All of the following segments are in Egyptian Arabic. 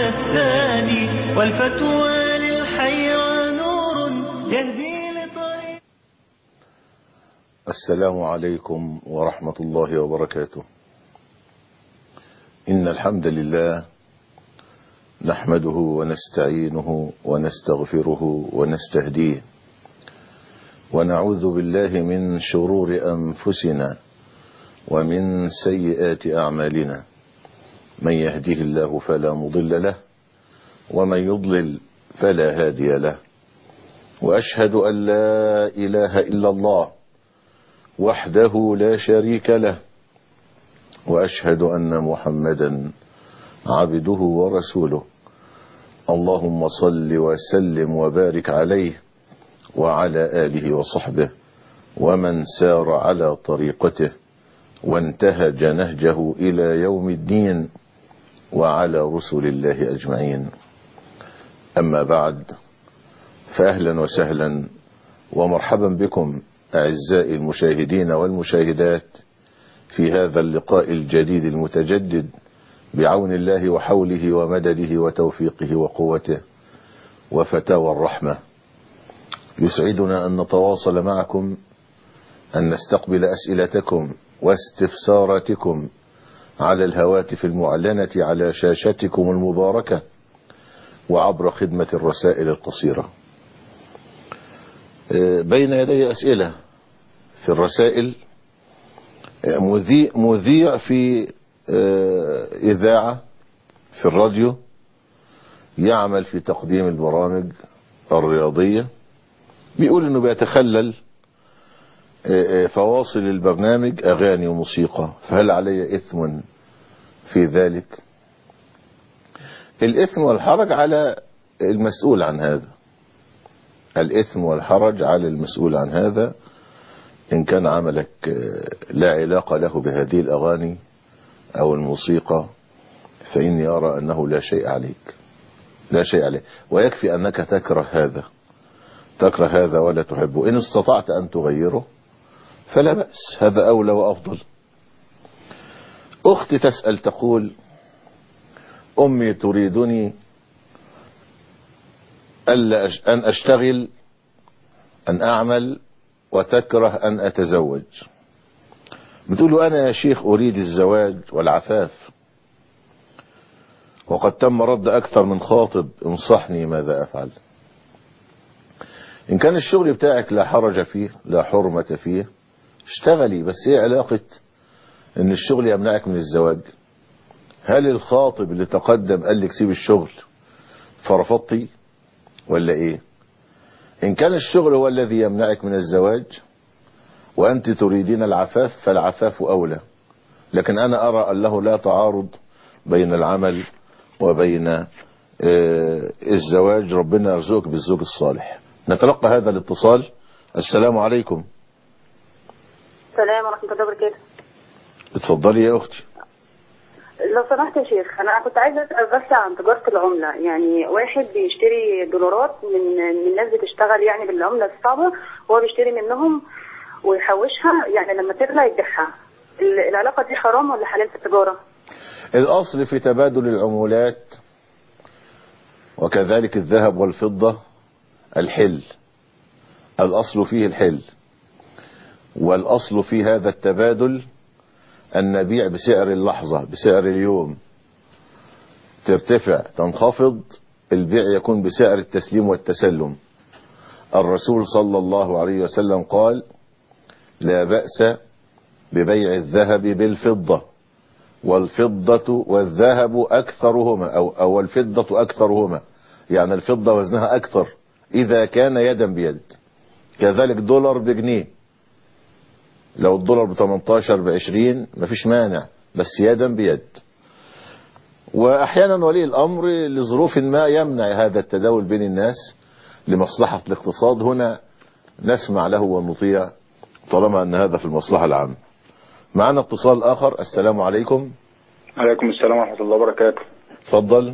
الثاني والفتوى للحيرى نور يهدي لطريق السلام عليكم ورحمة الله وبركاته إن الحمد لله نحمده ونستعينه ونستغفره ونستهديه ونعوذ بالله من شرور أنفسنا ومن سيئات أعمالنا من يهده الله فلا مضل له ومن يضلل فلا هادي له وأشهد أن لا إله إلا الله وحده لا شريك له وأشهد أن محمدا عبده ورسوله اللهم صل وسلم وبارك عليه وعلى آله وصحبه ومن سار على طريقته وانتهج نهجه إلى يوم الدين وعلى رسل الله أجمعين أما بعد فأهلا وسهلا ومرحبا بكم أعزائي المشاهدين والمشاهدات في هذا اللقاء الجديد المتجدد بعون الله وحوله ومدده وتوفيقه وقوته وفتاوى الرحمة يسعدنا أن نتواصل معكم أن نستقبل أسئلتكم واستفساراتكم على الهواتف المعلنة على شاشتكم المباركة وعبر خدمة الرسائل القصيرة بين يدي أسئلة في الرسائل مذيع, مذيع في إذاعة في الراديو يعمل في تقديم البرامج الرياضية بيقول انه بيتخلل فواصل البرنامج اغاني وموسيقى فهل علي اثم في ذلك الاثم والحرج على المسؤول عن هذا الاثم والحرج على المسؤول عن هذا ان كان عملك لا علاقة له بهذه الاغاني او الموسيقى فاني ارى انه لا شيء عليك لا شيء عليك ويكفي انك تكره هذا تكره هذا ولا تحبه إن استطعت أن تغيره فلا بأس هذا أولى وأفضل أختي تسأل تقول أمي تريدني ألا أن أشتغل أن أعمل وتكره أن أتزوج بتقول أنا يا شيخ أريد الزواج والعفاف وقد تم رد أكثر من خاطب انصحني ماذا أفعل إن كان الشغل بتاعك لا حرج فيه لا حرمة فيه اشتغلي بس ايه علاقة ان الشغل يمنعك من الزواج هل الخاطب اللي تقدم قال لك سيب الشغل فرفضتي ولا ايه ان كان الشغل هو الذي يمنعك من الزواج وانت تريدين العفاف فالعفاف اولى لكن انا ارى انه لا تعارض بين العمل وبين اه الزواج ربنا يرزقك بالزوج الصالح نتلقى هذا الاتصال السلام عليكم السلام ورحمة الله وبركاته اتفضلي يا اختي لو سمحت يا شيخ انا كنت عايزه اسال بس عن تجاره العمله يعني واحد بيشتري دولارات من من ناس بتشتغل يعني بالعمله الصعبه هو بيشتري منهم ويحوشها يعني لما تغلى يبيعها العلاقه دي حرام ولا حلال في التجاره الاصل في تبادل العمولات وكذلك الذهب والفضه الحل الأصل فيه الحل والأصل في هذا التبادل أن نبيع بسعر اللحظة بسعر اليوم ترتفع تنخفض البيع يكون بسعر التسليم والتسلم الرسول صلى الله عليه وسلم قال لا بأس ببيع الذهب بالفضة والفضة والذهب أكثرهما أو, أو الفضة أكثرهما يعني الفضة وزنها أكثر إذا كان يدا بيد كذلك دولار بجنيه لو الدولار ب 18 ب 20 مفيش مانع بس يدا بيد وأحيانا ولي الأمر لظروف ما يمنع هذا التداول بين الناس لمصلحة الاقتصاد هنا نسمع له ونطيع طالما أن هذا في المصلحة العامة معنا اتصال آخر السلام عليكم عليكم السلام ورحمة الله وبركاته تفضل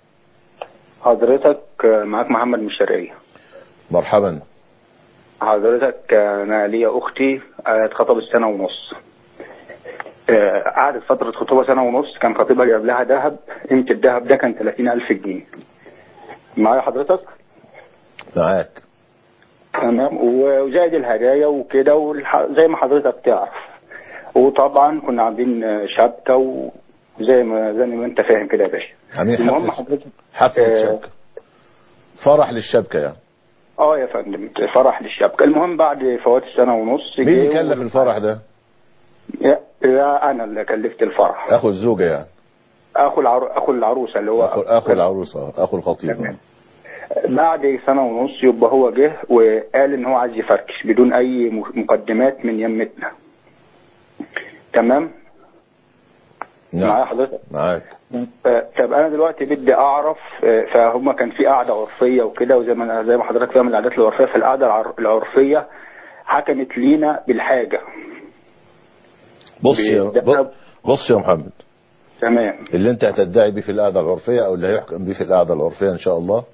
حضرتك معاك محمد من الشرقية مرحبا حضرتك أنا ليا أختي اتخطبت سنة ونص آه، قعدت فترة خطوبة سنة ونص كان خطيبها جاب لها ذهب قيمة الذهب ده كان 30000 جنيه معايا حضرتك معاك تمام وزائد الهدايا وكده والح- زي ما حضرتك تعرف وطبعا كنا عاملين آه، شبكة وزي ما زي ما انت فاهم كده يا باشا عاملين المهم حفلة حضرتك حفلة آه، شبكة فرح للشبكة يعني اه يا فندم فرح للشبكة المهم بعد فوات السنة ونص مين جه اللي كلف و- الفرح ده يا يا انا اللي كلفت الفرح اخو الزوجة يعني اخو العرو... اخو العروسه اللي هو اخو, أخو العروسة آه، اخو الخطيب تمام. بعد سنه ونص يبقى هو جه وقال ان هو عايز يفركش بدون اي م- مقدمات من يمتنا تمام معايا نعم حضرتك معاك آه، طب انا دلوقتي بدي اعرف آه، فهم كان في قعده عرفيه وكده وزي ما أنا- زي ما حضرتك فاهم العادات العرفيه في القعده العر- العرفيه حكمت لينا بالحاجه بص يا بالذهب. بص يا محمد تمام اللي انت هتدعي بيه في القعدة العرفية او اللي هيحكم بيه في القعدة العرفية ان شاء الله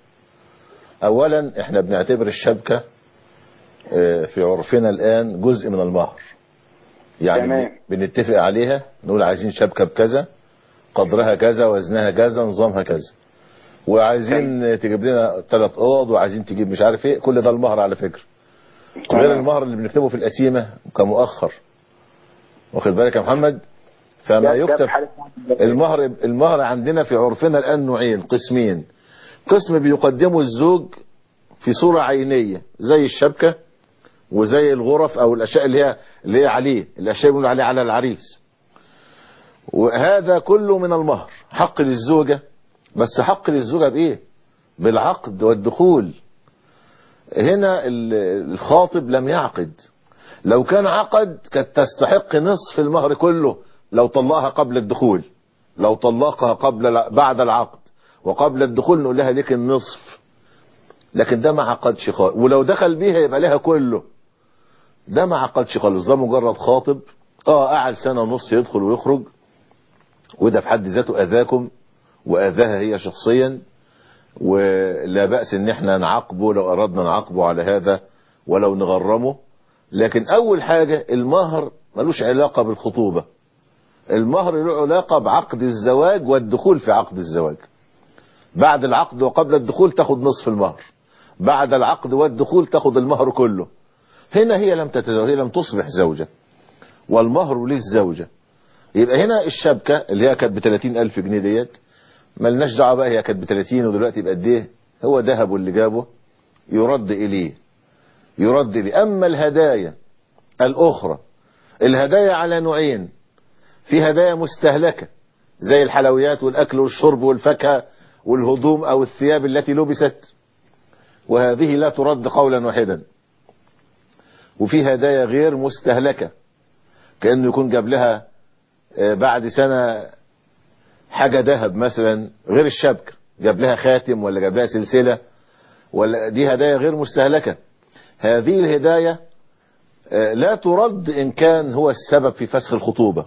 اولا احنا بنعتبر الشبكة اه، في عرفنا الان جزء من المهر يعني تمام. بن- بنتفق عليها نقول عايزين شبكة بكذا قدرها كذا وزنها كذا نظامها كذا وعايزين تجيب لنا ثلاث اوض وعايزين تجيب مش عارف ايه كل ده المهر على فكرة غير تمام. المهر اللي بنكتبه في القسيمة كمؤخر واخد بالك يا محمد فما ده- ده يكتب في حالة المهر المهر عندنا في عرفنا الآن نوعين قسمين قسم بيقدمه الزوج في صورة عينية زي الشبكة وزي الغرف أو الأشياء اللي هي اللي هي عليه الأشياء اللي بيقولوا عليه على العريس وهذا كله من المهر حق للزوجة بس حق للزوجة بإيه بالعقد والدخول هنا ال- الخاطب لم يعقد لو كان عقد كانت تستحق نصف المهر كله لو طلقها قبل الدخول لو طلقها قبل الع- بعد العقد وقبل الدخول نقول لها ليك النصف لكن ده ما عقدش خالص ولو دخل بيها يبقى لها كله ده ما عقدش خالص ده مجرد خاطب اه قعد سنة ونص يدخل ويخرج وده في حد ذاته اذاكم واذاها هي شخصيا ولا بأس ان احنا نعاقبه لو اردنا نعاقبه على هذا ولو نغرمه لكن اول حاجة المهر ملوش علاقة بالخطوبة المهر له علاقة بعقد الزواج والدخول في عقد الزواج بعد العقد وقبل الدخول تاخد نصف المهر بعد العقد والدخول تاخد المهر كله هنا هي لم تتزوج هي لم تصبح زوجة والمهر للزوجة يبقى هنا الشبكة اللي هي كانت ب 30 ألف جنيه ديت ملناش دعوه بقى هي كانت ب 30 ودلوقتي بقد ايه هو ذهبه اللي جابه يرد اليه يرد اليه اما الهدايا الاخرى الهدايا على نوعين في هدايا مستهلكه زي الحلويات والاكل والشرب والفاكهه والهدوم او الثياب التي لبست وهذه لا ترد قولا واحدا وفي هدايا غير مستهلكه كانه يكون جاب لها آه، بعد سنه حاجة ذهب مثلا غير الشبكة جاب لها خاتم ولا جاب لها سلسلة ولا دي هدايا غير مستهلكة هذه الهدايا آه، لا ترد إن كان هو السبب في فسخ الخطوبة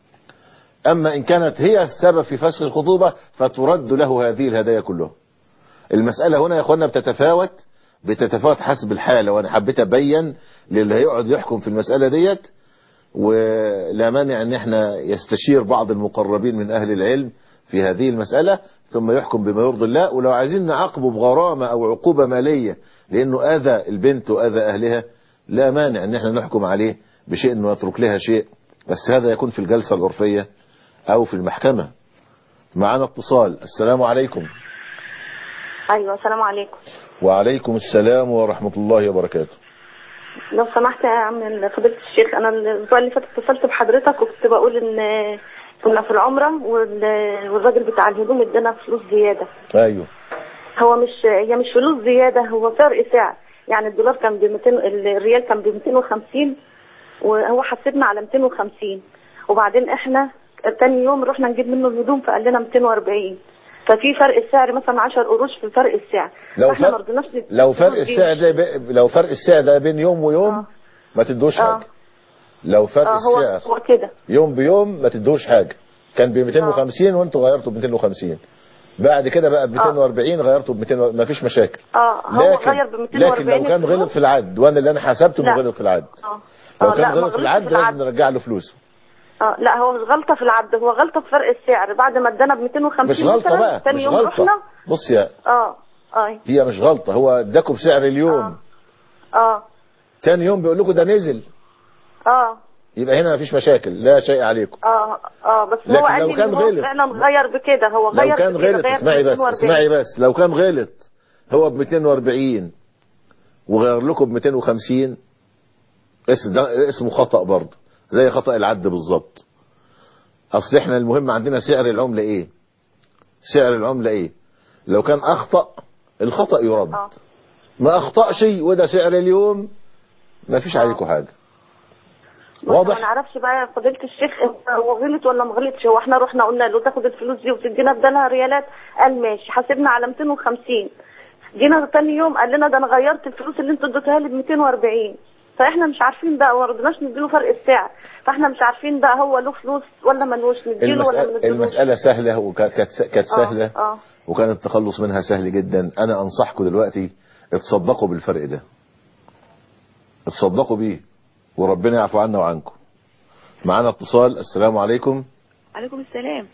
أما إن كانت هي السبب في فسخ الخطوبة فترد له هذه الهدايا كلها المسألة هنا يا أخوانا بتتفاوت بتتفاوت حسب الحالة وأنا حبيت أبين للي هيقعد يحكم في المسألة ديت ولا مانع ان احنا يستشير بعض المقربين من اهل العلم في هذه المسألة ثم يحكم بما يرضي الله ولو عايزين نعاقبه بغرامة او عقوبة مالية لانه اذى البنت واذى اهلها لا مانع ان احنا نحكم عليه بشيء انه يترك لها شيء بس هذا يكون في الجلسة العرفية او في المحكمة معنا اتصال السلام عليكم ايوه السلام عليكم وعليكم السلام ورحمة الله وبركاته لو سمحت يا عم فضيلة الشيخ انا الاسبوع اللي فات اتصلت بحضرتك وكنت بقول ان كنا في العمرة وال- والراجل بتاع الهدوم ادانا فلوس زيادة ايوه هو مش هي مش فلوس زيادة هو فرق سعر يعني الدولار كان ب 200 الريال كان ب 250 وهو حسبنا على 250 وبعدين احنا تاني يوم رحنا نجيب منه الهدوم فقال لنا 240 ففي فرق السعر مثلا 10 قروش في فرق السعر لو فاحنا فرق ما رضيناش ندي- لو فرق ندي- السعر ده ب... لو فرق السعر ده بين يوم ويوم آه. ما تدوش آه. حاجة لو فرق اه هو السعر هو كده يوم بيوم ما تدوش حاجة كان ب 250 وانتوا غيرتوا ب 250 بعد كده بقى ب 240 غيرتوا ب 200 ما فيش مشاكل اه هو لكن غير ب 240 لكن لو كان الفلوس. غلط في العد وانا اللي انا حسبته انه لا. غلط في العد اه لو آه، كان لا، ما غلط في غلطش العد لازم العد. نرجع له فلوسه اه لا هو مش غلطه في العبد هو غلطه في فرق السعر بعد ما ادانا ب 250 مش غلطة مثلاً، بقى تاني مش يوم غلطة رحنا بص يا اه اه هي مش غلطة هو اداكم بسعر اليوم اه تاني يوم بيقول لكم ده نزل اه يبقى هنا مفيش مشاكل لا شيء عليكم اه اه بس لكن هو قال لو لي كان إن هو غلط. فعلا غير بكده هو غير لو كان بكده، غلط غير اسمعي بس 240. اسمعي بس لو كان غلط هو ب 240 وغير لكم ب 250 اسم ده اسمه خطأ برضه زي خطأ العد بالظبط اصل احنا المهم عندنا سعر العملة ايه سعر العملة ايه لو كان اخطأ الخطأ يرد اه ما اخطأش وده سعر اليوم ما فيش آه. عليكم حاجة بص، ما واضح نعرفش بقى يا فضيلة الشيخ هو غلط ولا ما غلطش هو احنا رحنا قلنا له تاخد الفلوس دي وتدينا بدلها ريالات قال ماشي حاسبنا على 250 جينا تاني يوم قال لنا ده انا غيرت الفلوس اللي انتوا اديتوها لي ب 240 فاحنا مش عارفين بقى ما رضيناش نديله فرق السعر فاحنا مش عارفين بقى هو له فلوس ولا ملوش نديله ولا ما المسألة, نديلوش المسألة سهلة وكانت كانت كانت آه، سهلة اه وكان التخلص منها سهل جدا انا انصحكم دلوقتي اتصدقوا بالفرق ده اتصدقوا بيه وربنا يعفو عنا وعنكم معانا اتصال السلام عليكم عليكم السلام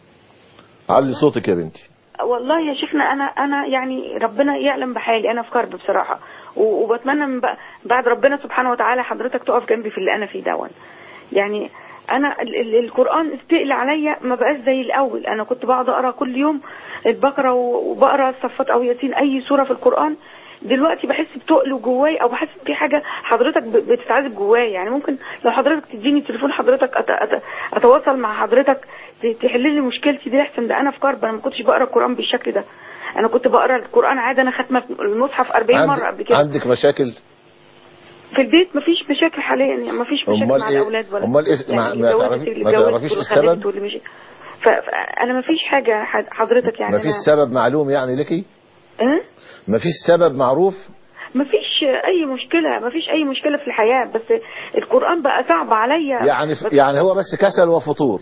علي صوتك يا بنتي والله يا شيخنا انا انا يعني ربنا يعلم بحالي انا في كرب بصراحه و- وبتمنى من بق- بعد ربنا سبحانه وتعالى حضرتك تقف جنبي في اللي انا فيه دون يعني انا ال- ال- القران استقل عليا ما بقاش زي الاول انا كنت بقعد اقرا كل يوم البقره و- وبقرا الصفات او ياسين اي سوره في القران دلوقتي بحس بتقل جواي او بحس في حاجه حضرتك ب- بتتعذب جواي يعني ممكن لو حضرتك تديني تليفون حضرتك أت أت اتواصل مع حضرتك ت- تحل لي مشكلتي دي احسن ده انا في كرب انا ما كنتش بقرا القران بالشكل ده انا كنت بقرا القران عادي انا ختمه المصحف 40 مره قبل عندك, كده عندك مشاكل في البيت مفيش مشاكل حاليا يعني مفيش مشاكل أمال مع إيه- الاولاد ولا أمال إيه- ما- ما اللي اتجوزت تعرفي- واللي ما اتجوزت تعرفيش واللي السبب؟ خلفت واللي مش ف- فانا مفيش حاجه ح- حضرتك يعني مفيش أنا- سبب معلوم يعني لكي أه؟ مفيش سبب معروف مفيش اي مشكله مفيش اي مشكله في الحياه بس القران بقى صعب عليا يعني بس يعني هو بس كسل وفطور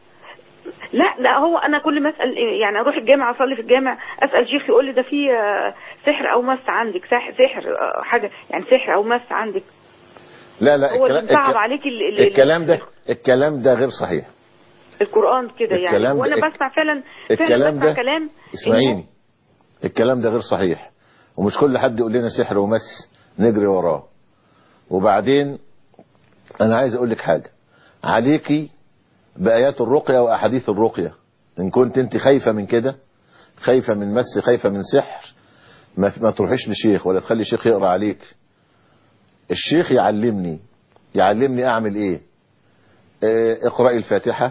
لا لا هو انا كل ما اسال يعني اروح الجامع اصلي في الجامع اسال شيخ يقول لي ده في آه، سحر او مس عندك سح- سحر آه، حاجه يعني سحر او مس عندك لا لا هو اللي الكلام, مصعب الك- عليك ال- ال- الكلام ده الكلام ده غير صحيح القران كده يعني الكلام ده- وانا الك- بسمع فعلا الكلام فعلا بسمع ده كلام اسمعيني الكلام ده غير صحيح ومش كل حد يقول لنا سحر ومس نجري وراه وبعدين انا عايز اقول لك حاجة عليكي بآيات الرقية وأحاديث الرقية إن كنت أنت خايفة من كده خايفة من مس خايفة من سحر ما, ما تروحيش لشيخ ولا تخلي شيخ يقرأ عليك الشيخ يعلمني يعلمني أعمل إيه آه، اقرأي الفاتحة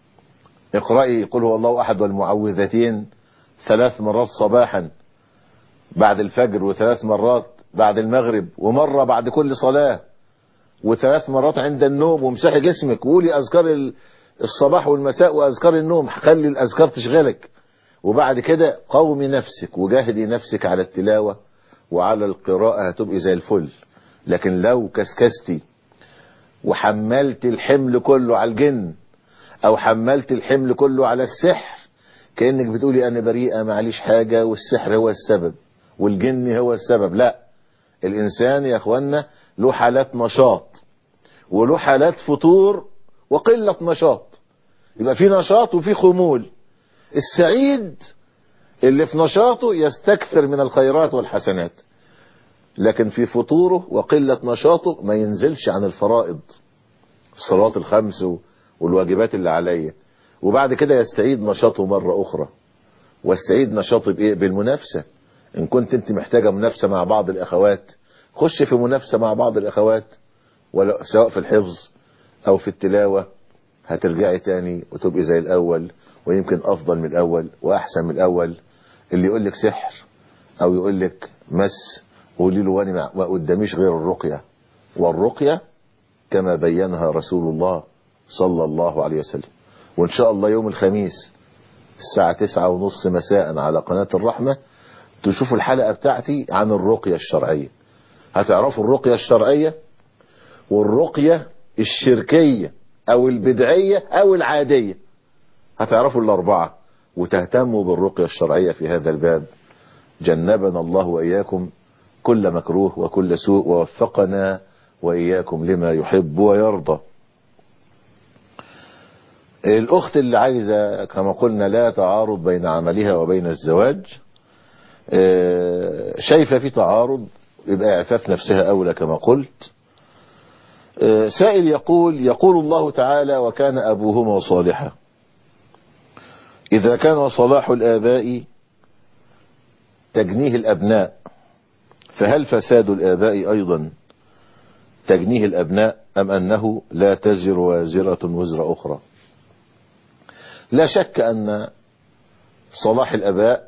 اقرأي قل هو الله أحد والمعوذتين ثلاث مرات صباحا بعد الفجر وثلاث مرات بعد المغرب ومرة بعد كل صلاة وثلاث مرات عند النوم وامسحي جسمك وقولي أذكار ال- الصباح والمساء وأذكار النوم خلي الأذكار تشغلك وبعد كده قومي نفسك وجاهدي نفسك على التلاوة وعلى القراءة هتبقي زي الفل لكن لو كسكستي وحملت الحمل كله على الجن او حملت الحمل كله على السحر كأنك بتقولي انا بريئة معليش حاجة والسحر هو السبب والجن هو السبب لا الانسان يا اخوانا له حالات نشاط وله حالات فتور وقلة نشاط يبقى في نشاط وفي خمول السعيد اللي في نشاطه يستكثر من الخيرات والحسنات لكن في فطوره وقلة نشاطه ما ينزلش عن الفرائض الصلوات الخمس والواجبات اللي عليا وبعد كده يستعيد نشاطه مرة أخرى واستعيد نشاطه بإيه؟ بالمنافسة إن كنت أنت محتاجة منافسة مع بعض الأخوات خش في منافسة مع بعض الأخوات ولا سواء في الحفظ أو في التلاوة هترجعي تاني وتبقي زي الأول ويمكن أفضل من الأول وأحسن من الأول اللي يقول لك سحر أو يقول لك مس قولي له وانا ما قداميش غير الرقية والرقية كما بينها رسول الله صلى الله عليه وسلم وإن شاء الله يوم الخميس الساعة تسعة ونص مساء على قناة الرحمة تشوفوا الحلقة بتاعتي عن الرقية الشرعية هتعرفوا الرقية الشرعية والرقية الشركية أو البدعية أو العادية هتعرفوا الأربعة وتهتموا بالرقية الشرعية في هذا الباب جنبنا الله وإياكم كل مكروه وكل سوء ووفقنا وإياكم لما يحب ويرضى الأخت اللي عايزة كما قلنا لا تعارض بين عملها وبين الزواج آه، شايفة في تعارض يبقى إعفاف نفسها أولى كما قلت آه، سائل يقول يقول الله تعالى وكان أبوهما صالحا إذا كان صلاح الآباء تجنيه الأبناء فهل فساد الآباء أيضا تجنيه الأبناء أم أنه لا تزر وازرة وزر أخرى لا شك أن صلاح الأباء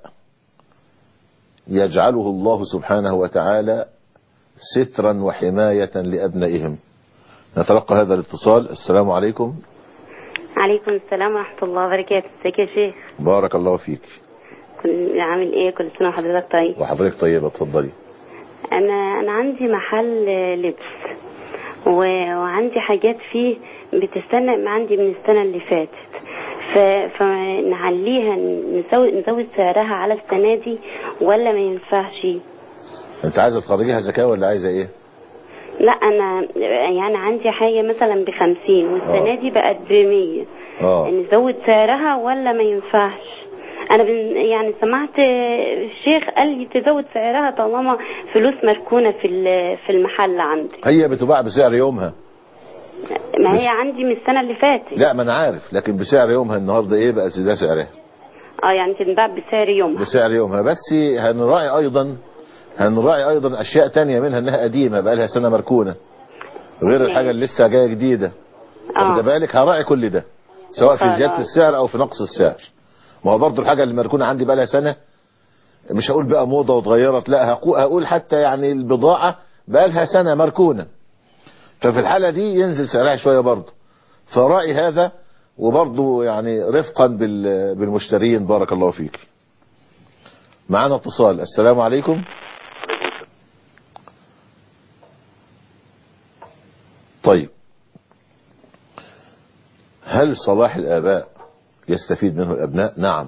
يجعله الله سبحانه وتعالى سترا وحماية لأبنائهم نتلقى هذا الاتصال السلام عليكم عليكم السلام ورحمة الله وبركاته ازيك يا شيخ بارك الله فيك كل عامل ايه كل سنة وحضرتك طيب وحضرتك طيبة اتفضلي انا انا عندي محل لبس و... وعندي حاجات فيه بتستنى ما عندي من السنة اللي فاتت ف... فنعليها نزود نزود سعرها على السنة دي ولا ما ينفعش انت عايزة تخرجيها زكاة ولا عايزة ايه لا انا يعني عندي حاجة مثلا بخمسين والسنة آه. دي بقت بمية اه نزود سعرها ولا ما ينفعش انا بن يعني سمعت الشيخ قال لي تزود سعرها طالما فلوس مركونه في ال- في المحل عندي هي بتباع بسعر يومها ما بس- هي عندي من السنه اللي فاتت لا ما انا عارف لكن بسعر يومها النهاردة ايه بقى ده سعرها اه يعني تنباع بسعر يومها بسعر يومها بس هنراعي ايضا هنراعي ايضا اشياء تانية منها انها قديمة بقى لها سنة مركونة غير الحاجة اللي لسه جاية جديدة واخد اه بالك هراعي كل ده سواء في خلاص. زيادة السعر او في نقص السعر ما هو برضه الحاجة اللي مركونة عندي بقى لها سنة مش هقول بقى موضة واتغيرت لا هقو- هقول حتى يعني البضاعة بقى لها سنة مركونة ففي الحالة دي ينزل سعرها شوية برضه فراعي هذا وبرضه يعني رفقا بال- بالمشترين بارك الله فيك معانا اتصال السلام عليكم طيب هل صلاح الآباء يستفيد منه الأبناء نعم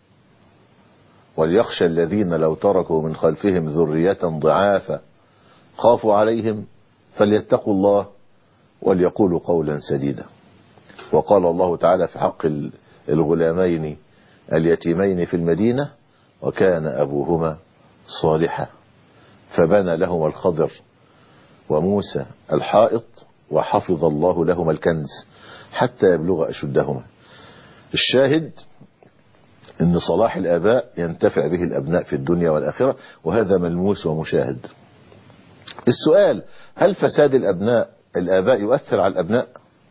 وليخشى الذين لو تركوا من خلفهم ذرية ضعافا خافوا عليهم فليتقوا الله وليقولوا قولا سديدا وقال الله تعالى في حق ال- الغلامين اليتيمين في المدينة وكان أبوهما صالحا فبنى لهما الخضر وموسى الحائط وحفظ الله لهما الكنز حتى يبلغ أشدهما الشاهد ان صلاح الآباء ينتفع به الأبناء في الدنيا والآخرة وهذا ملموس ومشاهد السؤال هل فساد الأبناء الآباء يؤثر على الأبناء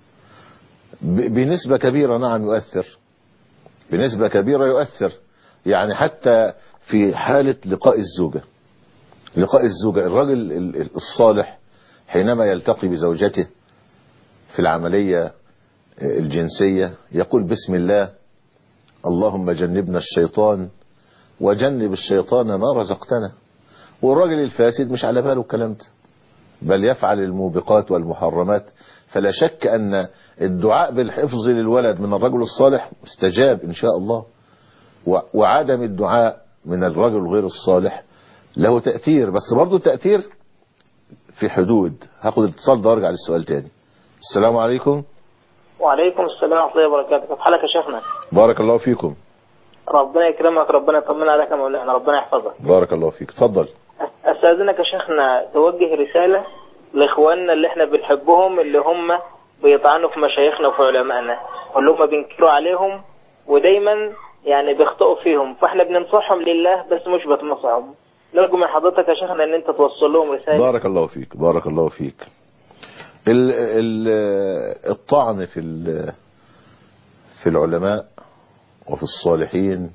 ب- بنسبة كبيرة نعم يؤثر بنسبة كبيرة يؤثر يعني حتى في حالة لقاء الزوجة لقاء الزوجة الرجل ال- ال- الصالح حينما يلتقي بزوجته في العملية الجنسية يقول بسم الله اللهم جنبنا الشيطان وجنب الشيطان ما رزقتنا والراجل الفاسد مش على باله الكلام ده بل يفعل الموبقات والمحرمات فلا شك أن الدعاء بالحفظ للولد من الرجل الصالح مستجاب إن شاء الله و- وعدم الدعاء من الرجل غير الصالح له تأثير بس برضه تأثير في حدود هاخد الاتصال ده وارجع للسؤال تاني السلام عليكم وعليكم السلام ورحمة الله وبركاته كيف حالك يا شيخنا بارك الله فيكم ربنا يكرمك ربنا يطمن عليك يا مولانا ربنا يحفظك بارك الله فيك اتفضل استاذنك يا شيخنا توجه رسالة لاخواننا اللي احنا بنحبهم اللي هم بيطعنوا في مشايخنا وفي علمائنا واللي هم بينكروا عليهم ودايما يعني بيخطئوا فيهم فاحنا بننصحهم لله بس مش بتنصحهم نرجو من حضرتك يا شيخنا ان انت توصل لهم رسالة بارك الله فيك بارك الله فيك ال ال الطعن في ال- في العلماء وفي الصالحين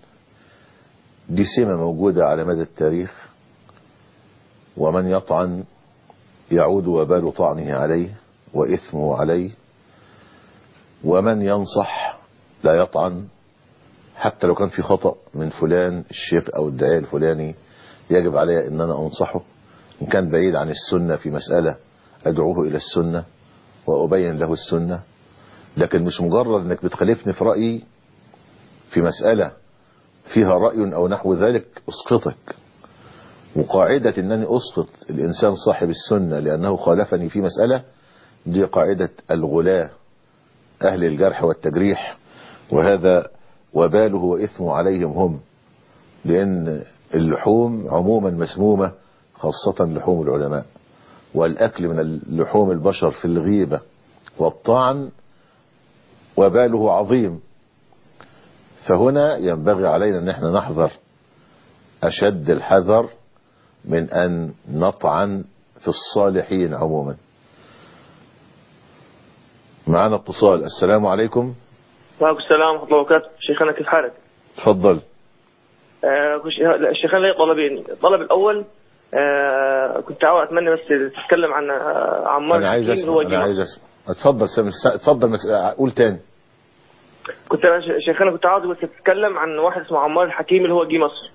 دي سمة موجودة على مدى التاريخ ومن يطعن يعود وبال طعنه عليه وإثمه عليه ومن ينصح لا يطعن حتى لو كان في خطأ من فلان الشيخ أو الداعية الفلاني يجب علي أن أنا أنصحه إن كان بعيد عن السنة في مسألة أدعوه إلى السنة وأبين له السنة لكن مش مجرد أنك بتخالفني في رأيي في مسألة فيها رأي أو نحو ذلك أسقطك وقاعدة أنني أسقط الإنسان صاحب السنة لأنه خالفني في مسألة دي قاعدة الغلاة أهل الجرح والتجريح وهذا وباله وإثمه عليهم هم لأن اللحوم عموما مسمومة خاصة لحوم العلماء والأكل من اللحوم البشر في الغيبة والطعن وباله عظيم فهنا ينبغي علينا أن احنا نحذر أشد الحذر من أن نطعن في الصالحين عموما معنا اتصال السلام عليكم وعليكم السلام ورحمة الله وبركاته شيخنا كيف حالك؟ تفضل آه كش- لا، شيخنا لي طلبين الطلب الأول آه كنت عاوز أتمنى بس تتكلم عن آه عمار أنا عايز الحكيم أسمع هو أنا جيم. عايز أسمع اتفضل سامي اتفضل مس... قول تاني كنت أنا ش- شيخنا كنت عاوز بس تتكلم عن واحد اسمه عمار الحكيم اللي هو جه مصر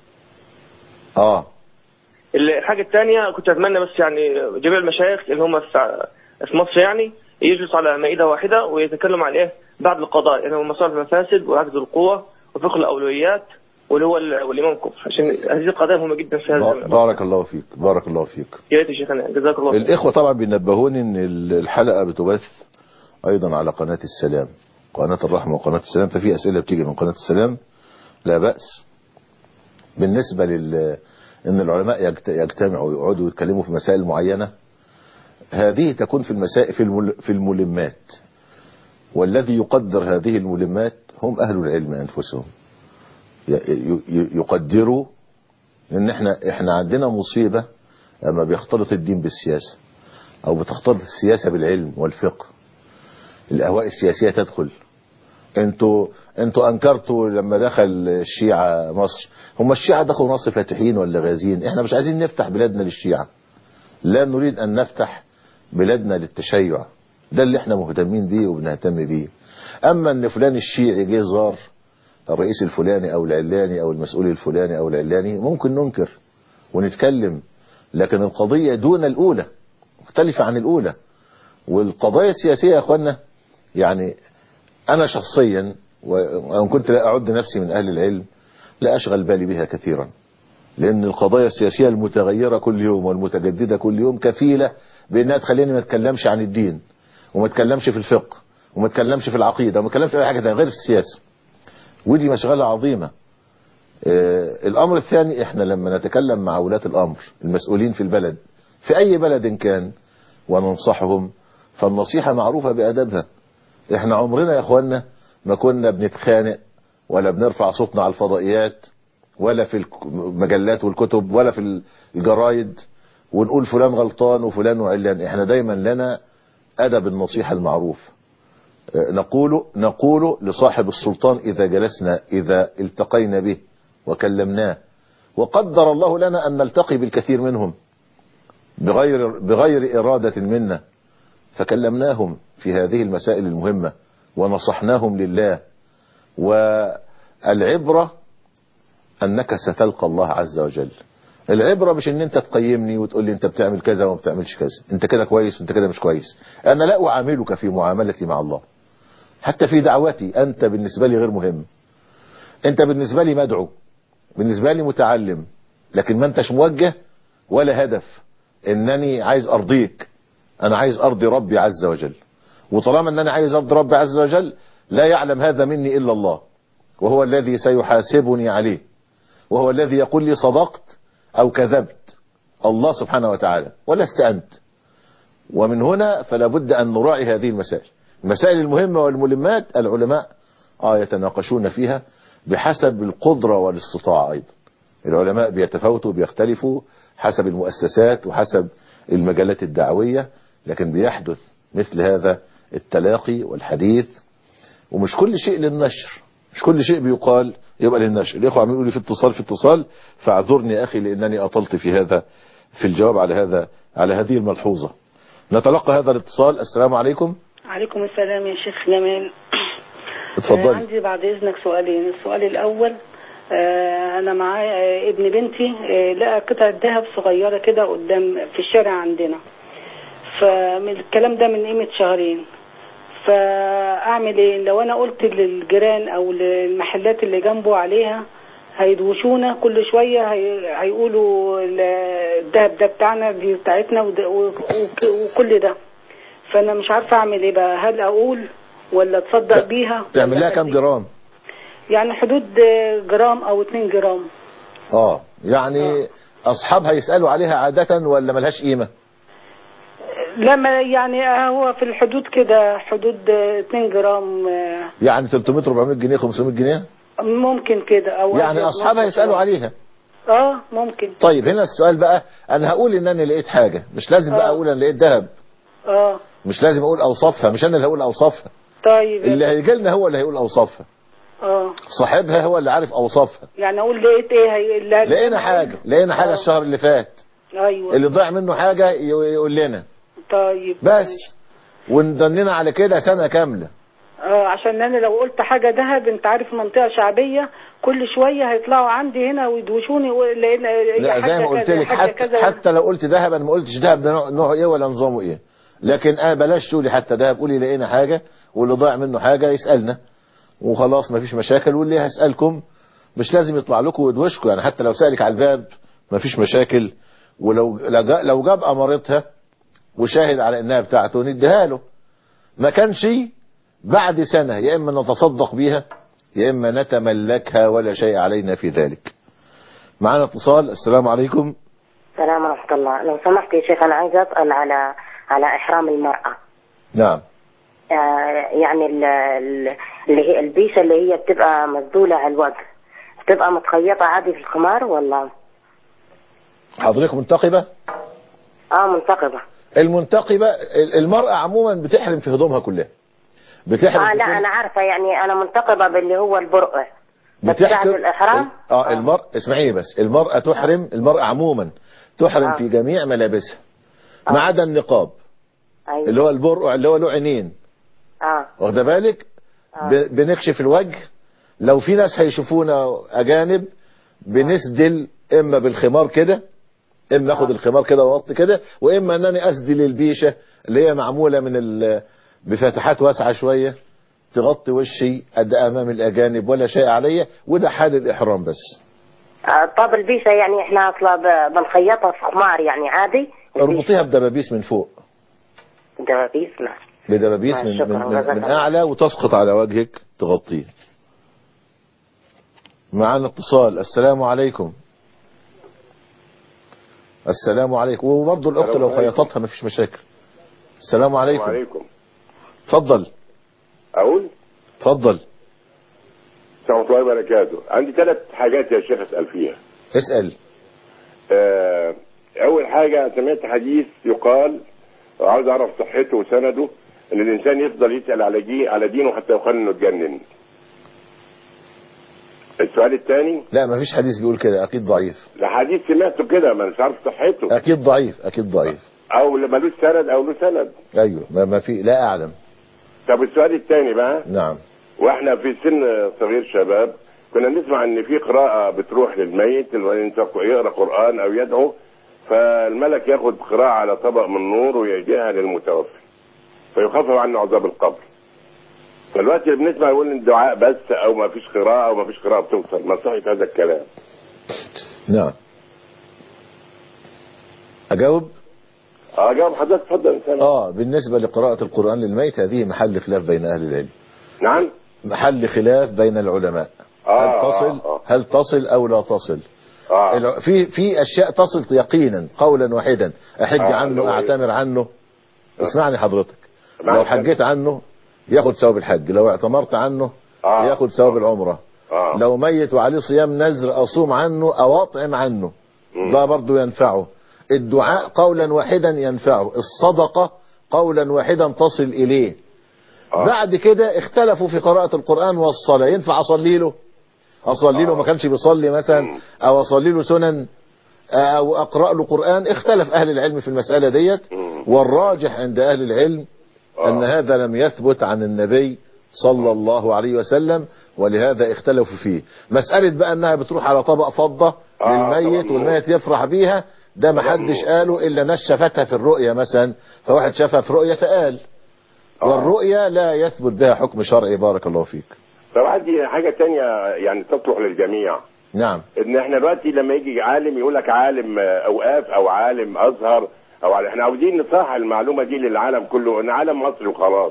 اه الحاجة الثانية كنت أتمنى بس يعني جميع المشايخ اللي هم في في مصر يعني يجلسوا على مائدة واحدة ويتكلموا عن إيه بعد القضاء يعني هو مصالح المفاسد وعقد القوة وفقه الأولويات واللي هو ال- والإمام كفر عشان هذه القضايا مهمة جدا في هذا با- الزمن بارك الله فيك بارك الله فيك يا ريت يا شيخنا جزاك الله خير. الإخوة طبعا بينبهوني إن الحلقة بتبث أيضا على قناة السلام قناة الرحمة وقناة السلام ففي أسئلة بتيجي من قناة السلام لا بأس بالنسبة لل إن العلماء يجت- يجتمعوا ويقعدوا يتكلموا في مسائل معينة هذه تكون في المسائل في المل في الملمات والذي يقدر هذه الملمات هم أهل العلم أنفسهم ي- ي- ي- يقدروا ان احنا احنا عندنا مصيبة لما بيختلط الدين بالسياسة او بتختلط السياسة بالعلم والفقه الاهواء السياسية تدخل انتوا انتوا انكرتوا لما دخل الشيعة مصر هم الشيعة دخلوا مصر فاتحين ولا غازيين احنا مش عايزين نفتح بلادنا للشيعة لا نريد ان نفتح بلادنا للتشيع ده اللي احنا مهتمين بيه وبنهتم بيه اما ان فلان الشيعي جه زار الرئيس الفلاني او العلاني او المسؤول الفلاني او العلاني ممكن ننكر ونتكلم لكن القضية دون الاولى مختلفة عن الاولى والقضايا السياسية يا اخوانا يعني انا شخصيا وان كنت لا اعد نفسي من اهل العلم لا اشغل بالي بها كثيرا لان القضايا السياسية المتغيرة كل يوم والمتجددة كل يوم كفيلة بانها تخليني ما اتكلمش عن الدين وما اتكلمش في الفقه وما اتكلمش في العقيدة وما اتكلمش في اي حاجة تانية غير في السياسة ودي مشغلة عظيمة آه، الأمر الثاني إحنا لما نتكلم مع ولاة الأمر المسؤولين في البلد في أي بلد كان وننصحهم فالنصيحة معروفة بأدبها إحنا عمرنا يا أخوانا ما كنا بنتخانق ولا بنرفع صوتنا على الفضائيات ولا في المجلات والكتب ولا في الجرايد ونقول فلان غلطان وفلان وعلان إحنا دايما لنا أدب النصيحة المعروف نقول نقول لصاحب السلطان إذا جلسنا إذا التقينا به وكلمناه وقدر الله لنا أن نلتقي بالكثير منهم بغير بغير إرادة منا فكلمناهم في هذه المسائل المهمة ونصحناهم لله والعبرة أنك ستلقى الله عز وجل العبرة مش ان انت تقيمني وتقول لي انت بتعمل كذا وما بتعملش كذا انت كده كويس وانت كده مش كويس انا لا اعاملك في معاملتي مع الله حتى في دعوتي انت بالنسبة لي غير مهم انت بالنسبة لي مدعو بالنسبة لي متعلم لكن ما انتش موجه ولا هدف انني عايز ارضيك انا عايز ارضي ربي عز وجل وطالما ان انا عايز ارضي ربي عز وجل لا يعلم هذا مني الا الله وهو الذي سيحاسبني عليه وهو الذي يقول لي صدقت او كذبت الله سبحانه وتعالى ولست انت ومن هنا فلا بد ان نراعي هذه المسائل المسائل المهمة والملمات العلماء آه يتناقشون فيها بحسب القدرة والاستطاعة أيضا العلماء بيتفاوتوا بيختلفوا حسب المؤسسات وحسب المجالات الدعوية لكن بيحدث مثل هذا التلاقي والحديث ومش كل شيء للنشر مش كل شيء بيقال يبقى للنشر الإخوة عم يقولوا في اتصال في اتصال فاعذرني يا أخي لأنني أطلت في هذا في الجواب على هذا على هذه الملحوظة نتلقى هذا الاتصال السلام عليكم عليكم السلام يا شيخ جمال اتفضلي. آه، عندي بعد اذنك سؤالين السؤال الاول آه، انا معايا آه، ابن بنتي آه، لقى قطعه ذهب صغيره كده قدام في الشارع عندنا فالكلام ده من قيمه شهرين فاعمل ايه لو انا قلت للجيران او للمحلات اللي جنبه عليها هيدوشونا كل شويه هي... هيقولوا ال- الذهب ده بتاعنا دي بتاعتنا وده- و- وك- وكل ده فانا مش عارفه اعمل ايه بقى هل اقول ولا اتصدق بيها تعمل لها كام جرام يعني حدود آه، جرام او 2 جرام اه يعني اصحابها يسالوا عليها عاده ولا ملهاش قيمه لما يعني هو في الحدود كده حدود آه، 2 جرام آه، يعني 300 400 جنيه 500 جنيه ممكن كده او يعني أزيد، اصحابها ممكن. يسالوا عليها اه ممكن طيب هنا السؤال بقى انا هقول ان انا لقيت حاجه مش لازم بقى آه. اقول انا لقيت ذهب اه مش لازم اقول اوصافها مش انا اللي هقول اوصافها طيب اللي هيجي لنا هو اللي هيقول اوصافها اه صاحبها هو اللي عارف اوصافها يعني اقول لقيت ايه هي اللي لقينا حاجه لقينا حاجه آه. الشهر اللي فات ايوه اللي ضاع منه حاجه ي- يقول لنا طيب بس وندننا على كده سنه كامله اه عشان انا لو قلت حاجه ذهب انت عارف منطقه شعبيه كل شويه هيطلعوا عندي هنا ويدوشوني و- لان هي لا حاجة زي ما قلت كذا، لك حاجة حتى كذا. حتى لو قلت ذهب انا ما قلتش ذهب ده نوع- نوعه ايه ولا نظامه ايه لكن انا بلاش تقولي حتى ذهب قولي لقينا حاجه واللي ضاع منه حاجه يسالنا وخلاص ما فيش مشاكل واللي هيسالكم مش لازم يطلع لكم ويدوشكم يعني حتى لو سالك على الباب ما فيش مشاكل ولو لو جا- لو جاب امارتها وشاهد على انها بتاعته نديها له ما كانش بعد سنه يا اما نتصدق بيها يا اما نتملكها ولا شيء علينا في ذلك معانا اتصال السلام عليكم السلام ورحمة الله لو سمحت يا شيخ أنا عايزة أسأل على على إحرام المرأة نعم آه يعني ال- ال- اللي هي البيشة اللي هي بتبقى مسدولة على الوجه بتبقى متخيطة عادي في الخمار ولا حضرتك منتقبة اه منتقبة المنتقبة ال- المرأة عموما بتحرم في هدومها كلها بتحرم اه في لا كل- أنا عارفة يعني أنا منتقبة باللي هو البرقع بس بعد الإحرام اه المرأة اسمعيني بس المرأة تحرم المرأة عموما تحرم آه. في جميع ملابسها ما عدا النقاب أيوة. اللي هو البرقع اللي هو له عينين اه واخده بالك ب- بنكشف الوجه لو في ناس هيشوفونا اجانب بنسدل اما بالخمار كده اما اخد الخمار كده واوطي كده واما انني اسدل البيشه اللي هي معموله من ال- بفتحات واسعه شويه تغطي وشي قد امام الاجانب ولا شيء عليا وده حال الاحرام بس آه، طب البيشة يعني احنا اصلا ب- بنخيطها في خمار يعني عادي اربطيها بدبابيس من فوق دبابيس لا بدبابيس ما من, شكراً، من, من, جزاك من الله. اعلى وتسقط على وجهك تغطيه معنا اتصال السلام عليكم السلام عليكم وبرضه الاخت السلام لو عليكم. خيطتها مفيش مشاكل السلام عليكم عليكم اتفضل اقول اتفضل السلام ورحمه الله وبركاته عندي ثلاث حاجات يا شيخ اسال فيها اسال آه، اول حاجه سمعت حديث يقال وعاوز اعرف صحته وسنده ان الانسان يفضل يسال على جي على دينه حتى يقال انه اتجنن السؤال الثاني لا مفيش حديث بيقول كده اكيد ضعيف الحديث سمعته كده ما مش عارف صحته اكيد ضعيف اكيد ضعيف او ملوش سند او له سند ايوه ما, ما في لا اعلم طب السؤال الثاني بقى نعم واحنا في سن صغير شباب كنا نسمع ان في قراءة بتروح للميت الانسان يقرا قرآن او يدعو فالملك ياخد قراءة على طبق من نور ويهديها للمتوفي فيخفف عنه عذاب القبر فالوقت اللي بنسمع يقول ان الدعاء بس او ما فيش قراءة او ما فيش قراءة بتوصل ما صحة هذا الكلام نعم اجاوب اه جاوب حضرتك اتفضل انسان اه بالنسبه لقراءه القران للميت هذه محل خلاف بين اهل العلم نعم محل خلاف بين العلماء آه، هل تصل آه، آه. هل تصل او لا تصل اه الع- في في اشياء تصل يقينا قولا واحدا احج آه، اللي هو عنه إيه؟ اعتمر عنه اسمعني حضرتك معاك. لو حجيت عنه ياخد ثواب الحج لو اعتمرت عنه آه. ياخد ثواب العمره اه لو ميت وعليه صيام نذر اصوم عنه او اطعم عنه مم. ده برضه ينفعه الدعاء قولا واحدا ينفعه الصدقه قولا واحدا تصل اليه آه. بعد كده اختلفوا في قراءة القرآن والصلاة ينفع أصلي له أصلي له ما كانش بيصلي مثلا مم. أو أصلي له سنن أو أقرأ له قرآن اختلف أهل العلم في المسألة ديت مم. والراجح عند أهل العلم أن آه. هذا لم يثبت عن النبي صلى الله عليه وسلم ولهذا اختلفوا فيه مسألة بقى أنها بتروح على طبق فضة آه، للميت طبعاً. والميت يفرح بيها ده ما حدش طبعاً. قاله إلا ناس شافتها في الرؤية مثلا فواحد شافها في رؤية فقال آه. والرؤيا لا يثبت بها حكم شرعي بارك الله فيك طب عندي حاجة تانية يعني تصلح للجميع نعم ان احنا دلوقتي لما يجي عالم يقول لك عالم آه، اوقاف او عالم ازهر او عالم احنا عاوزين نصحح المعلومه دي للعالم كله ان عالم مصري وخلاص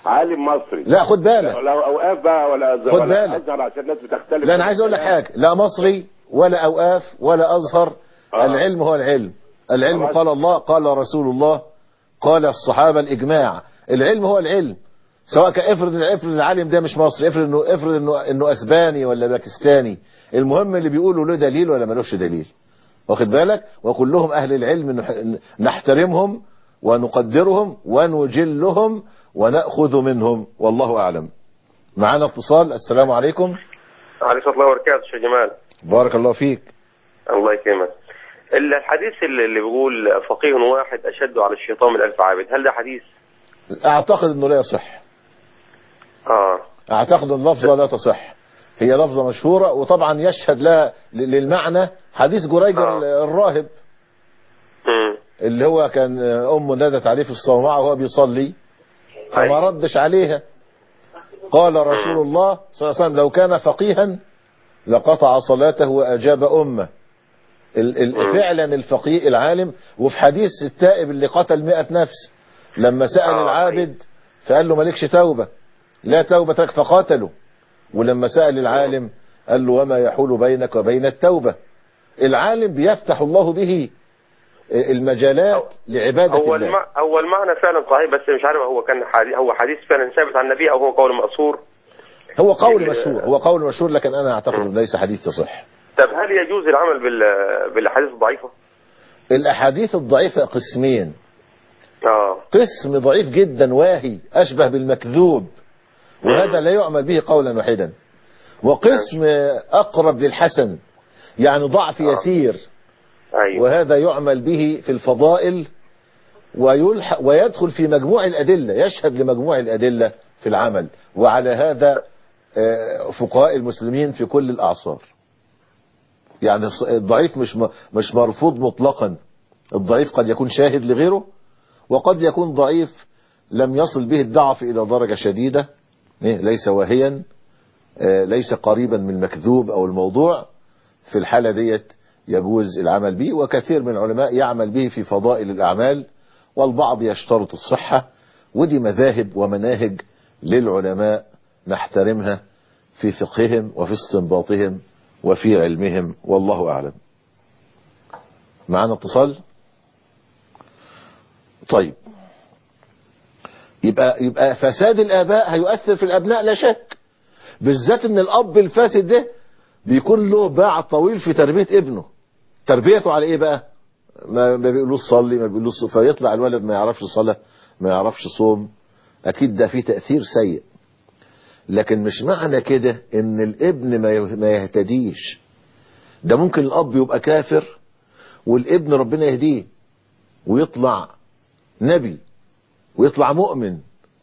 عالم مصري لا خد بالك لو اوقاف بقى ولا أزهر خد ولا بالك. ازهر عشان الناس بتختلف لا انا عايز اقول لك حاجه لا مصري ولا اوقاف ولا ازهر آه. العلم هو العلم العلم خلاص. قال الله قال رسول الله قال الصحابه الاجماع العلم هو العلم سواء كان افرض افرض العالم ده مش مصري افرض انه افرض انه انه اسباني ولا باكستاني المهم اللي بيقولوا له دليل ولا ملوش دليل واخد بالك وكلهم اهل العلم نح- نحترمهم ونقدرهم ونجلهم وناخذ منهم والله اعلم معانا اتصال السلام عليكم عليكم الله وبركاته شيخ جمال بارك الله فيك الله يكرمك الحديث اللي اللي بيقول فقيه واحد أشد على الشيطان من ألف عابد هل ده حديث؟ اعتقد انه لا يصح آه اعتقد ان اللفظه لا تصح هي لفظه مشهوره وطبعا يشهد لها ل- للمعنى حديث جريجر آه. الراهب مم. اللي هو كان امه نادت عليه في الصومعه وهو بيصلي فما أيوة. ردش عليها قال رسول الله صلى الله عليه وسلم لو كان فقيها لقطع صلاته واجاب امه ال- ال- فعلا الفقيه العالم وفي حديث التائب اللي قتل مئة نفس لما سأل آه، العابد فقال له مالكش توبة لا توبة لك فقاتله ولما سأل العالم قال له وما يحول بينك وبين التوبة العالم بيفتح الله به المجالات لعبادة هو الله الم... هو المعنى فعلا صحيح بس مش عارف هو كان حديث هو حديث فعلا ثابت عن النبي أو هو قول مأثور هو قول ال- مشهور هو قول مشهور لكن أنا أعتقد أنه ليس حديث يصح طب هل يجوز العمل بال... بالأحاديث الضعيفة؟ الأحاديث الضعيفة قسمين آه قسم ضعيف جدا واهي أشبه بالمكذوب وهذا لا يعمل به قولا واحدا وقسم أقرب للحسن يعني ضعف يسير أيوه وهذا يعمل به في الفضائل ويلحق ويدخل في مجموع الأدلة يشهد لمجموع الأدلة في العمل وعلى هذا آه، فقهاء المسلمين في كل الأعصار يعني الص- الضعيف مش م- مش مرفوض مطلقا الضعيف قد يكون شاهد لغيره وقد يكون ضعيف لم يصل به الضعف إلى درجة شديدة إيه؟ ليس واهيا آه، ليس قريبا من المكذوب أو الموضوع في الحالة ديت يجوز العمل به وكثير من العلماء يعمل به في فضائل الأعمال والبعض يشترط الصحة ودي مذاهب ومناهج للعلماء نحترمها في فقههم وفي استنباطهم وفي علمهم والله أعلم معنا اتصال طيب يبقى يبقى فساد الآباء هيؤثر في الأبناء لا شك بالذات ان الأب الفاسد ده بيكون له باع طويل في تربية ابنه تربيته على ايه بقى ما ما بيقولوش صلي ما بيقولوش ص- فيطلع الولد ما يعرفش صلاة ما يعرفش صوم اكيد ده فيه تأثير سيء لكن مش معنى كده ان الابن ما يه- ما يهتديش ده ممكن الاب يبقى كافر والابن ربنا يهديه ويطلع نبي ويطلع مؤمن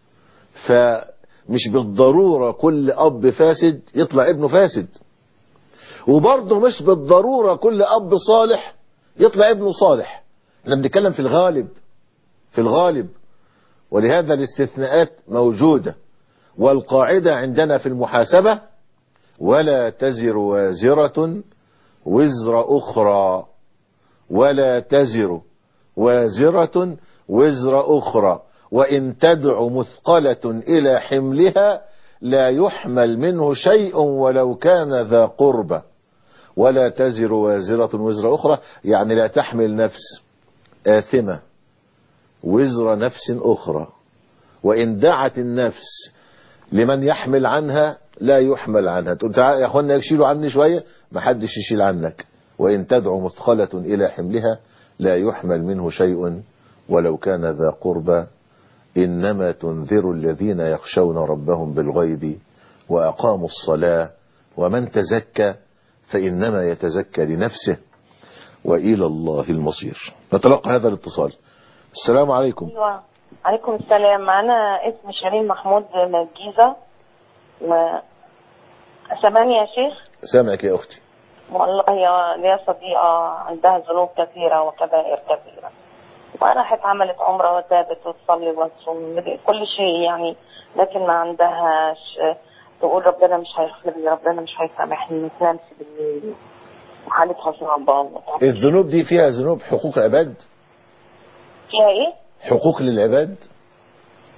فمش بالضرورة كل اب فاسد يطلع ابنه فاسد وبرضه مش بالضرورة كل اب صالح يطلع ابنه صالح احنا بنتكلم في الغالب في الغالب ولهذا الاستثناءات موجودة والقاعدة عندنا في المحاسبة ولا تزر وازرة وزر أخرى ولا تزر وازرة وزر أخرى وإن تدع مثقلة إلى حملها لا يحمل منه شيء ولو كان ذا قربة ولا تزر وازرة وزر أخرى يعني لا تحمل نفس آثمة وزر نفس أخرى وإن دعت النفس لمن يحمل عنها لا يحمل عنها تقول تعال يا اخوانا يشيلوا عني شوية ما حدش يشيل عنك وإن تدعو مثقلة إلى حملها لا يحمل منه شيء ولو كان ذا قربى إنما تنذر الذين يخشون ربهم بالغيب وأقاموا الصلاة ومن تزكى فإنما يتزكى لنفسه وإلى الله المصير نتلقى هذا الاتصال السلام عليكم ايوه عليكم السلام معانا اسم شيرين محمود من الجيزه و سامعني يا شيخ سامعك يا أختي والله هي ليا صديقه عندها ذنوب كثيره وكبائر كثيره وراحت عملت عمره وتابت وتصلي وتصوم كل شيء يعني لكن ما عندهاش تقول ربنا مش هيغفر لي ربنا مش هيسامحني ما تنامش بالليل وحالتها صعبه الذنوب دي فيها ذنوب حقوق عباد فيها ايه؟ حقوق للعباد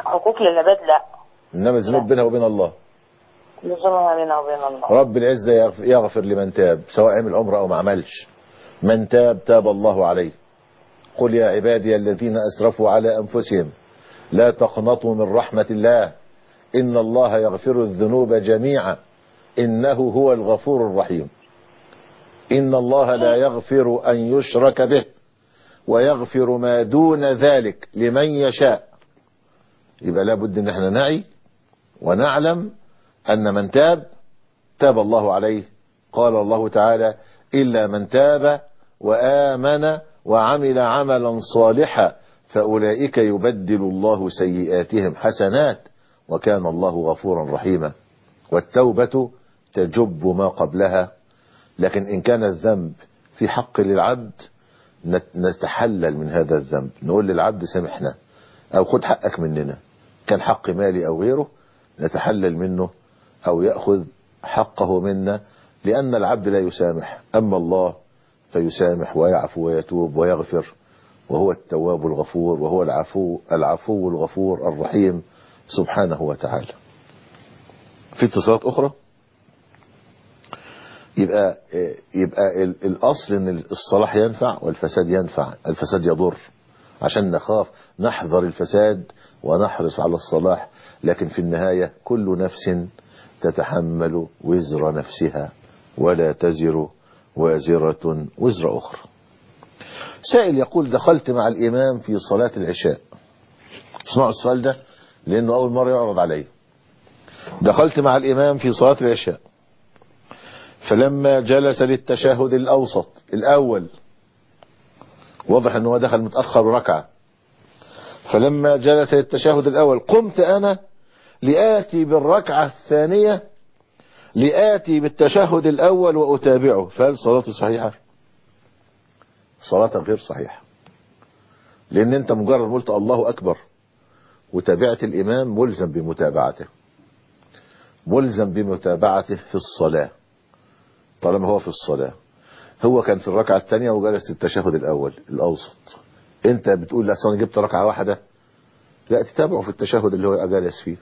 حقوق للعباد لا إنما الذنوب بينها وبين الله لزومها بيننا وبين الله رب العزة يغف- يغفر لمن تاب سواء عمل عمره أو ما عملش من تاب تاب الله عليه قل يا عبادي الذين أسرفوا على أنفسهم لا تقنطوا من رحمة الله إن الله يغفر الذنوب جميعا إنه هو الغفور الرحيم إن الله لا يغفر أن يشرك به ويغفر ما دون ذلك لمن يشاء يبقى لابد ان احنا نعي ونعلم أن من تاب تاب الله عليه قال الله تعالى إلا من تاب وآمن وعمل عملا صالحا فأولئك يبدل الله سيئاتهم حسنات وكان الله غفورا رحيما والتوبة تجب ما قبلها لكن إن كان الذنب في حق للعبد نت- نتحلل من هذا الذنب نقول للعبد سامحنا أو خد حقك مننا كان حق مالي أو غيره نتحلل منه أو يأخذ حقه منا لأن العبد لا يسامح أما الله فيسامح ويعفو ويتوب ويغفر وهو التواب الغفور وهو العفو العفو الغفور الرحيم سبحانه وتعالى في اتصالات أخرى يبقى يبقى ال- الأصل أن الصلاح ينفع والفساد ينفع الفساد يضر عشان نخاف نحذر الفساد ونحرص على الصلاح لكن في النهاية كل نفس تتحمل وزر نفسها ولا تزر وازرة وزر أخرى سائل يقول دخلت مع الإمام في صلاة العشاء اسمعوا السؤال ده لأنه أول مرة يعرض عليه دخلت مع الإمام في صلاة العشاء فلما جلس للتشهد الأوسط الأول واضح أنه دخل متأخر ركعة فلما جلس للتشهد الأول قمت أنا لآتي بالركعة الثانية لآتي بالتشهد الأول وأتابعه فهل صلاتي صحيحة صلاتك غير صحيحة لأن أنت مجرد قلت الله أكبر وتابعت الإمام ملزم بمتابعته ملزم بمتابعته في الصلاة طالما هو في الصلاة هو كان في الركعة الثانية وجلس التشهد الأول الأوسط أنت بتقول لا أصل أنا جبت ركعة واحدة لا تتابعه في التشهد اللي هو جالس فيه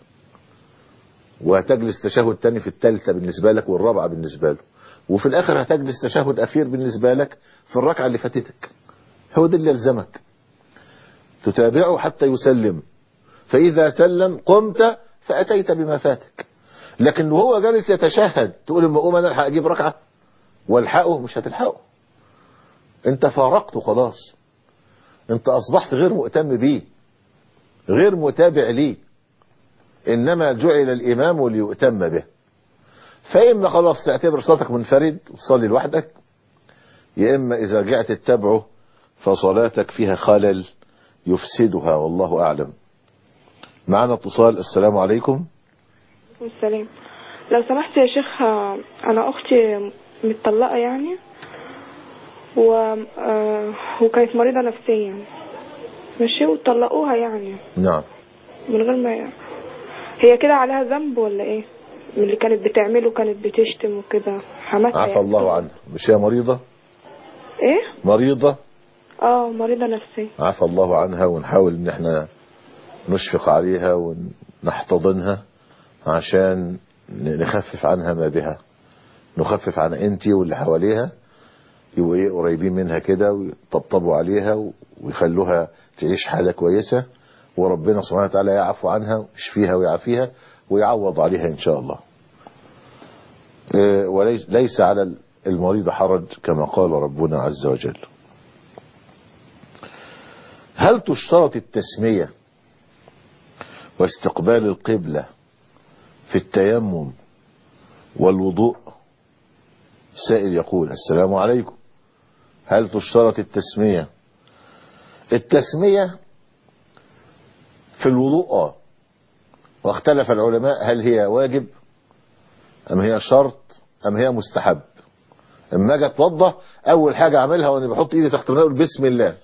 وهتجلس تشهد تاني في الثالثة بالنسبة لك والرابعة بالنسبة له وفي الآخر هتجلس تشهد أخير بالنسبة لك في الركعة اللي فاتتك هو ده اللي يلزمك تتابعه حتى يسلم فإذا سلم قمت فأتيت بما فاتك لكن وهو جالس يتشهد تقول اما اقوم انا الحق اجيب ركعه والحقه مش هتلحقه انت فارقته خلاص انت اصبحت غير مهتم بيه غير متابع ليه انما جعل الامام ليؤتم به فاما خلاص تعتبر صلاتك منفرد وتصلي لوحدك يا اما اذا رجعت تتبعه فصلاتك فيها خلل يفسدها والله اعلم معنا اتصال السلام عليكم السلام لو سمحت يا شيخ آه، انا اختي متطلقه يعني و... آه، وكانت مريضه نفسيا ماشي وطلقوها يعني نعم من غير ما هي كده عليها ذنب ولا ايه من اللي كانت بتعمله كانت بتشتم وكده حماتها عفى يعني. الله عنها مش هي مريضة ايه مريضة اه مريضه نفسيا عفى الله عنها ونحاول ان احنا نشفق عليها ونحتضنها عشان نخفف عنها ما بها نخفف عن انتي واللي حواليها يبقوا ايه قريبين منها كده ويطبطبوا عليها ويخلوها تعيش حالة كويسة وربنا سبحانه وتعالى يعفو عنها ويشفيها ويعافيها ويعوض عليها ان شاء الله إيه، وليس ليس على المريض حرج كما قال ربنا عز وجل هل تشترط التسمية واستقبال القبلة في التيمم والوضوء سائل يقول السلام عليكم هل تشترط التسمية التسمية في الوضوء اه واختلف العلماء هل هي واجب ام هي شرط ام هي مستحب اما اجي اتوضى اول حاجة اعملها وانا بحط ايدي تحت الماء اقول بسم الله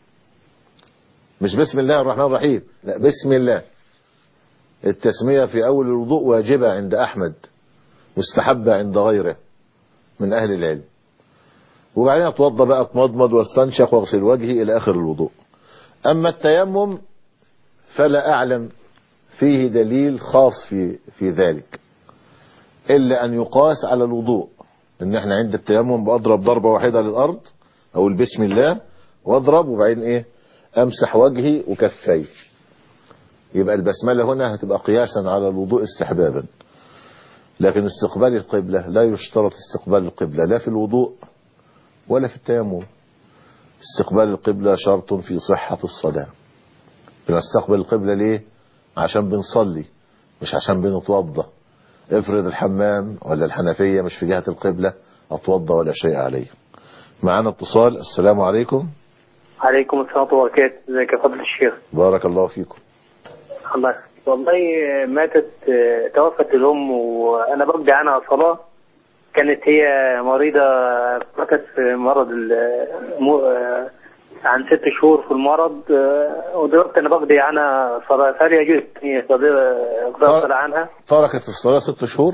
مش بسم الله الرحمن الرحيم لا بسم الله التسمية في أول الوضوء واجبة عند أحمد مستحبة عند غيره من أهل العلم وبعدين أتوضى بقى أتمضمض واستنشق واغسل وجهي إلى آخر الوضوء أما التيمم فلا أعلم فيه دليل خاص في في ذلك إلا أن يقاس على الوضوء إن إحنا عند التيمم بأضرب ضربة واحدة للأرض أو بسم الله واضرب وبعدين إيه أمسح وجهي وكفي يبقى البسملة هنا هتبقى قياسا على الوضوء استحبابا لكن استقبال القبلة لا يشترط استقبال القبلة لا في الوضوء ولا في التيمم استقبال القبلة شرط في صحة الصلاة بنستقبل القبلة ليه عشان بنصلي مش عشان بنتوضى افرض الحمام ولا الحنفية مش في جهة القبلة اتوضى ولا شيء عليه معنا اتصال السلام عليكم عليكم السلام وبركاته ازيك يا فضل الشيخ بارك الله فيكم الله يخليك. والله ماتت توفت الام وانا بقضي عنها صلاه كانت هي مريضه ماتت في مرض المو... عن ست شهور في المرض ودلوقتي انا بقضي عنها صلاه فهل يجوز اقضي الصلاه عنها؟ تركت الصلاة ست شهور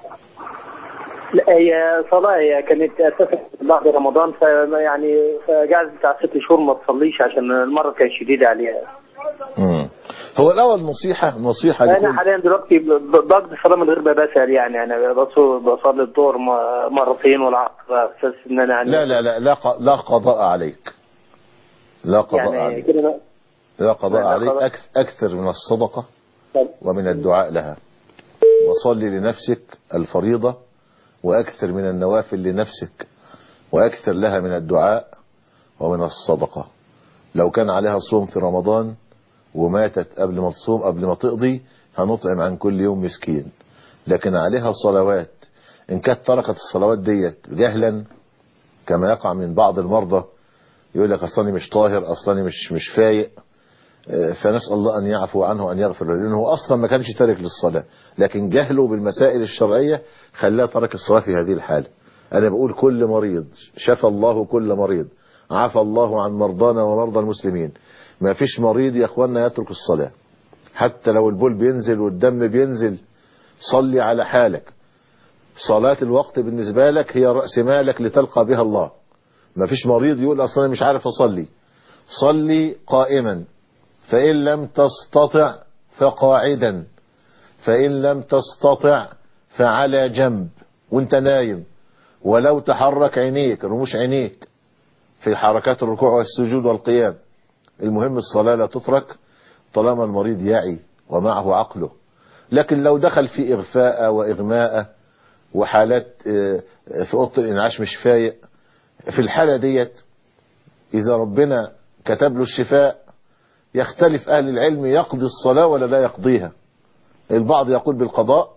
لا هي صلاة هي كانت أساسا بعد رمضان فيعني فقعدت بتاع ست شهور ما تصليش عشان المرض كان شديد عليها. مم. هو الأول نصيحة نصيحة أنا لكل حاليا دلوقتي ب- بقضي صلاة من غير ما بسأل يعني أنا بص- بصلي الظهر م- مرتين والعصر على أساس إن أنا يعني لا لا لا لا, ق- لا قضاء عليك لا قضاء يعني عليك كده لا- لا قضاء لا عليك قضاء. أكث- أكثر من الصدقة ومن الدعاء لها وصلي لنفسك الفريضة وأكثر من النوافل لنفسك وأكثر لها من الدعاء ومن الصدقة لو كان عليها صوم في رمضان وماتت قبل ما تصوم قبل ما تقضي هنطعم عن كل يوم مسكين لكن عليها صلوات إن كانت تركت الصلوات ديت جهلا كما يقع من بعض المرضى يقول لك أصلني مش طاهر أصلني مش مش فايق آه، فنسأل الله أن يعفو عنه وأن يغفر له لأنه هو أصلا ما كانش تارك للصلاة لكن جهله بالمسائل الشرعية خلاه ترك الصلاة في هذه الحالة أنا بقول كل مريض شفى الله كل مريض عفى الله عن مرضانا ومرضى المسلمين ما فيش مريض يا أخوانا يترك الصلاة حتى لو البول بينزل والدم بينزل صلي على حالك صلاة الوقت بالنسبة لك هي رأس مالك لتلقى بها الله ما فيش مريض يقول أصلا مش عارف أصلي صلي قائما فإن لم تستطع فقاعدا فإن لم تستطع فعلى جنب وانت نايم ولو تحرك عينيك رموش عينيك في حركات الركوع والسجود والقيام المهم الصلاة لا تترك طالما المريض يعي ومعه عقله لكن لو دخل في إغفاء وإغماء وحالات آه، في أوضة الإنعاش مش فايق في الحالة ديت إذا ربنا كتب له الشفاء يختلف أهل العلم يقضي الصلاة ولا لا يقضيها البعض يقول بالقضاء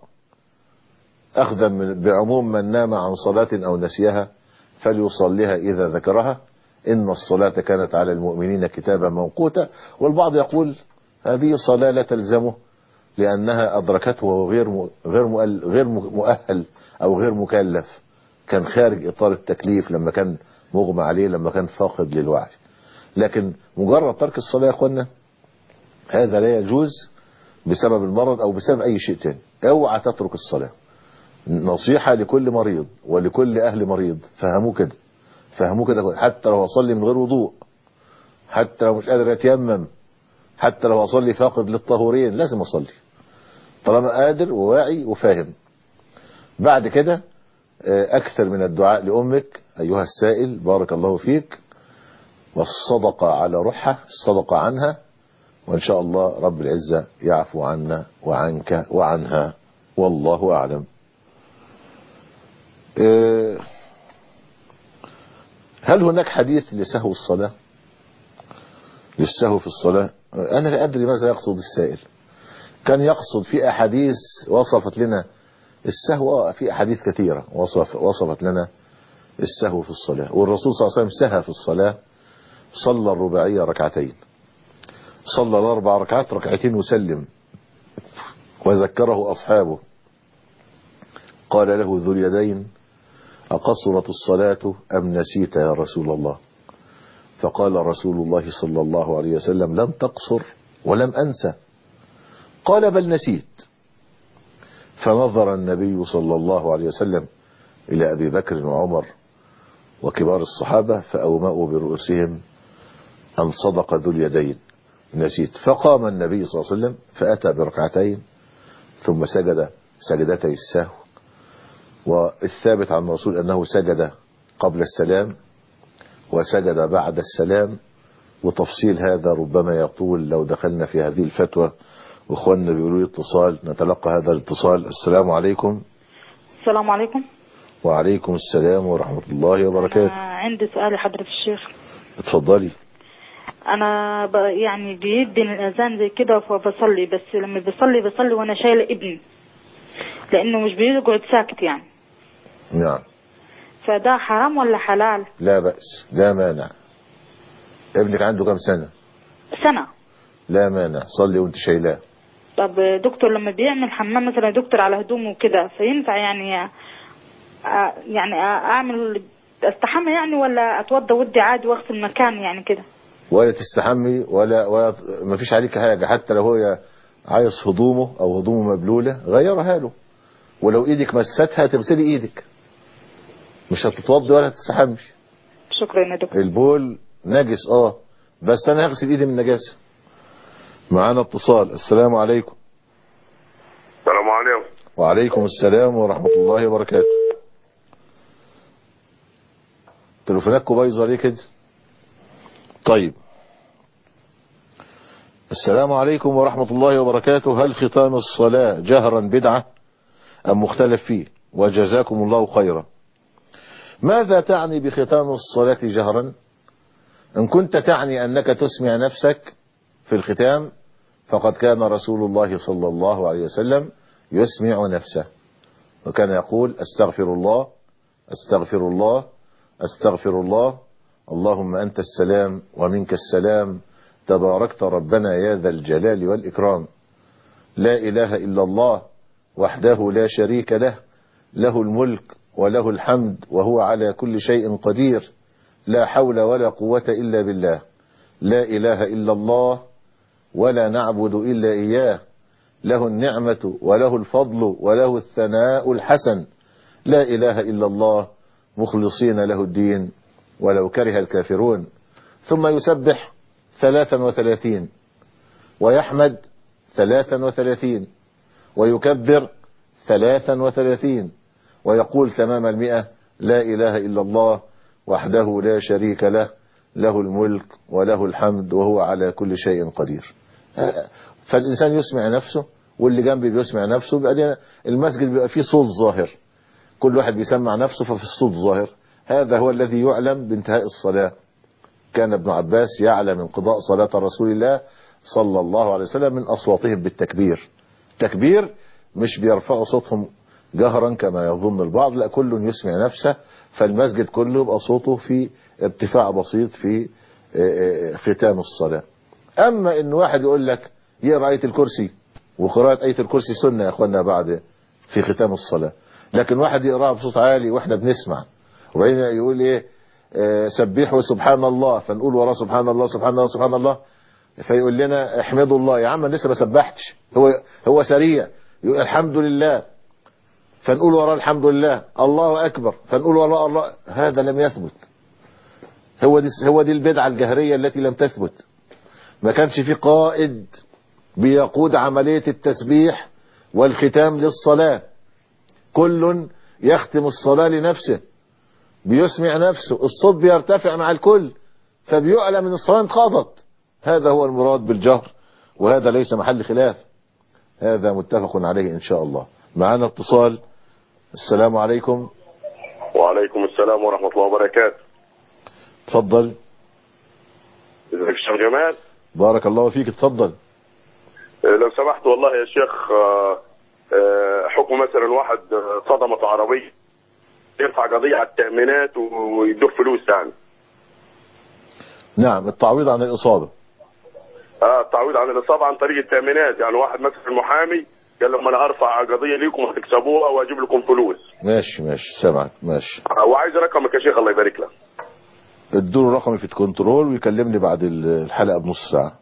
أخذا من- بعموم من نام عن صلاة أو نسيها فليصليها إذا ذكرها إن الصلاة كانت على المؤمنين كتابا موقوتا والبعض يقول هذه صلاة لا تلزمه لأنها أدركته وهو غير م- غير مؤل- غير م- مؤهل أو غير مكلف كان خارج إطار التكليف لما كان مغمى عليه لما كان فاقد للوعي لكن مجرد ترك الصلاة يا أخوانا هذا لا يجوز بسبب المرض أو بسبب أي شيء تاني اوعى تترك الصلاة نصيحة لكل مريض ولكل أهل مريض فهموه كده فهموه كده حتى لو أصلي من غير وضوء حتى لو مش قادر أتيمم حتى لو أصلي فاقد للطهورين لازم أصلي طالما قادر وواعي وفاهم بعد كده آه، أكثر من الدعاء لأمك أيها السائل بارك الله فيك والصدقة على روحها الصدقة عنها وإن شاء الله رب العزة يعفو عنا وعنك وعنها والله أعلم آه، هل هناك حديث لسهو الصلاة للسهو في الصلاة آه، أنا لا أدري ماذا يقصد السائل كان يقصد في أحاديث وصفت لنا السهو آه، في أحاديث كثيرة وصف وصفت لنا السهو في الصلاة والرسول صلى الله عليه وسلم سهى في الصلاة صلى الرباعية ركعتين صلى الأربع ركعات ركعتين وسلم وذكره أصحابه قال له ذو اليدين أقصرت الصلاة أم نسيت يا رسول الله فقال رسول الله صلى الله عليه وسلم لم تقصر ولم أنسى قال بل نسيت فنظر النبي صلى الله عليه وسلم إلى أبي بكر وعمر وكبار الصحابة فأومأوا برؤوسهم أن صدق ذو اليدين نسيت فقام النبي صلى الله عليه وسلم فأتى بركعتين ثم سجد سجدتي السهو والثابت عن الرسول أنه سجد قبل السلام وسجد بعد السلام وتفصيل هذا ربما يطول لو دخلنا في هذه الفتوى واخواننا بيقولوا لي اتصال نتلقى هذا الاتصال السلام عليكم السلام عليكم وعليكم السلام ورحمة الله وبركاته آه عندي سؤال لحضرة الشيخ اتفضلي انا ب... يعني بيدي الاذان زي كده فبصلي بس لما بصلي بصلي وانا شايله ابني لانه مش بيقعد ساكت يعني نعم فده حرام ولا حلال لا بأس لا مانع ابنك عنده كم سنة سنة لا مانع صلي وانت شايلاه طب دكتور لما بيعمل حمام مثلا دكتور على هدومه وكده فينفع يعني آه يعني اعمل استحمى يعني ولا اتوضى ودي عادي واغسل مكان يعني كده ولا تستحمي ولا ولا ما فيش عليك حاجة حتى لو هو عايز هدومه او هدومه مبلولة غيرها له ولو ايدك مستها تغسلي ايدك مش هتتوضي ولا هتستحمش شكرا يا دكتور البول نجس اه بس انا هغسل ايدي من النجاسة معانا اتصال السلام عليكم السلام عليكم وعليكم السلام ورحمة الله وبركاته تليفوناتكم بايظه ليه كده طيب السلام عليكم ورحمة الله وبركاته هل ختام الصلاة جهرا بدعة أم مختلف فيه وجزاكم الله خيرا ماذا تعني بختام الصلاة جهرا إن كنت تعني أنك تسمع نفسك في الختام فقد كان رسول الله صلى الله عليه وسلم يسمع نفسه وكان يقول استغفر الله استغفر الله استغفر الله اللهم أنت السلام ومنك السلام تباركت ربنا يا ذا الجلال والإكرام لا إله إلا الله وحده لا شريك له له الملك وله الحمد وهو على كل شيء قدير لا حول ولا قوة إلا بالله لا إله إلا الله ولا نعبد إلا إياه له النعمة وله الفضل وله الثناء الحسن لا إله إلا الله مخلصين له الدين ولو كره الكافرون ثم يسبح ثلاثا وثلاثين ويحمد ثلاثا وثلاثين ويكبر ثلاثا وثلاثين ويقول تمام المئة لا إله إلا الله وحده لا شريك له له الملك وله الحمد وهو على كل شيء قدير فالإنسان يسمع نفسه واللي جنبي بيسمع نفسه بقى المسجد بيبقى فيه صوت ظاهر كل واحد بيسمع نفسه ففي الصوت ظاهر هذا هو الذي يعلم بانتهاء الصلاة كان ابن عباس يعلم انقضاء صلاة رسول الله صلى الله عليه وسلم من أصواتهم بالتكبير تكبير مش بيرفعوا صوتهم جهرا كما يظن البعض لا كل يسمع نفسه فالمسجد كله يبقى صوته في ارتفاع بسيط في ختام الصلاة أما إن واحد يقول لك يقرأ آية الكرسي وقراءة آية الكرسي سنة يا أخوانا بعد في ختام الصلاة لكن واحد يقراها بصوت عالي واحنا بنسمع وبعدين يقول ايه اه سبحوا سبحان الله فنقول وراه سبحان الله سبحان الله سبحان الله فيقول لنا احمدوا الله يا عم لسه ما سبحتش هو هو سريع يقول الحمد لله فنقول وراه الحمد لله الله اكبر فنقول وراه الله هذا لم يثبت هو دي هو دي البدعه الجهريه التي لم تثبت ما كانش في قائد بيقود عمليه التسبيح والختام للصلاه كل يختم الصلاة لنفسه بيسمع نفسه الصوت بيرتفع مع الكل فبيعلم ان الصلاة انقضت هذا هو المراد بالجهر وهذا ليس محل خلاف هذا متفق عليه ان شاء الله معنا اتصال السلام عليكم وعليكم السلام ورحمة الله وبركاته تفضل ازيك يا شيخ جمال بارك الله فيك اتفضل لو سمحت والله يا شيخ حكم مثلا واحد صدمت عربية يرفع قضية على التأمينات ويدوه فلوس يعني نعم التعويض عن الإصابة اه التعويض عن الإصابة عن طريق التأمينات يعني واحد مثلا محامي قال لهم انا ارفع قضية ليكم هتكسبوها واجيب لكم فلوس ماشي ماشي سامعك ماشي وعايز رقمك يا شيخ الله يبارك لك ادوا رقمي في الكنترول ويكلمني بعد الحلقة بنص ساعة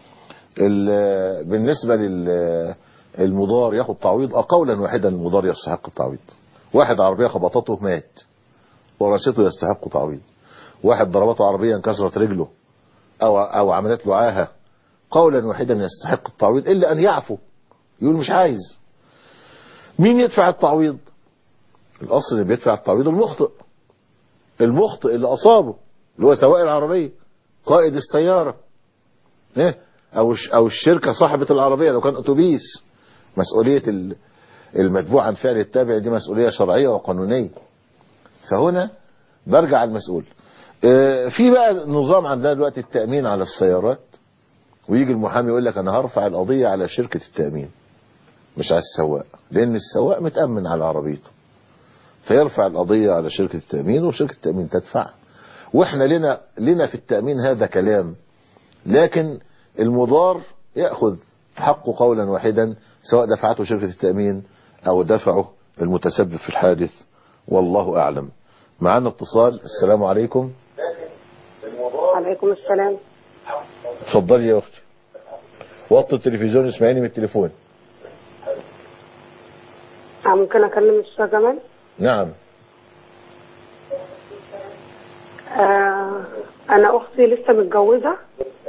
بالنسبة للمضار ياخد تعويض قولا واحدا المضار يستحق التعويض واحد عربية خبطته مات ورثته يستحق تعويض واحد ضربته عربية انكسرت رجله او او عملت له عاهة قولا واحدا يستحق التعويض إلا أن يعفو يقول مش عايز مين يدفع التعويض الأصل اللي بيدفع التعويض المخطئ المخطئ اللي أصابه اللي هو سواق العربية قائد السيارة إيه؟ أو أو الشركة صاحبة العربية لو كان أتوبيس مسؤولية ال- المتبوع عن فعل التابع دي مسؤولية شرعية وقانونية فهنا برجع المسؤول آه، في بقى نظام عندنا دلوقتي التأمين على السيارات ويجي المحامي يقول لك أنا هرفع القضية على شركة التأمين مش على السواق لأن السواق متأمن على عربيته فيرفع القضية على شركة التأمين وشركة التأمين تدفع واحنا لنا لنا في التأمين هذا كلام لكن المضار يأخذ حقه قولا واحدا سواء دفعته شركة التأمين أو دفعه المتسبب في الحادث والله أعلم معنا اتصال السلام عليكم عليكم السلام اتفضلي يا أختي وطي التلفزيون اسمعيني من التليفون آه، ممكن اكلم الاستاذ جمال نعم آه انا اختي لسه متجوزه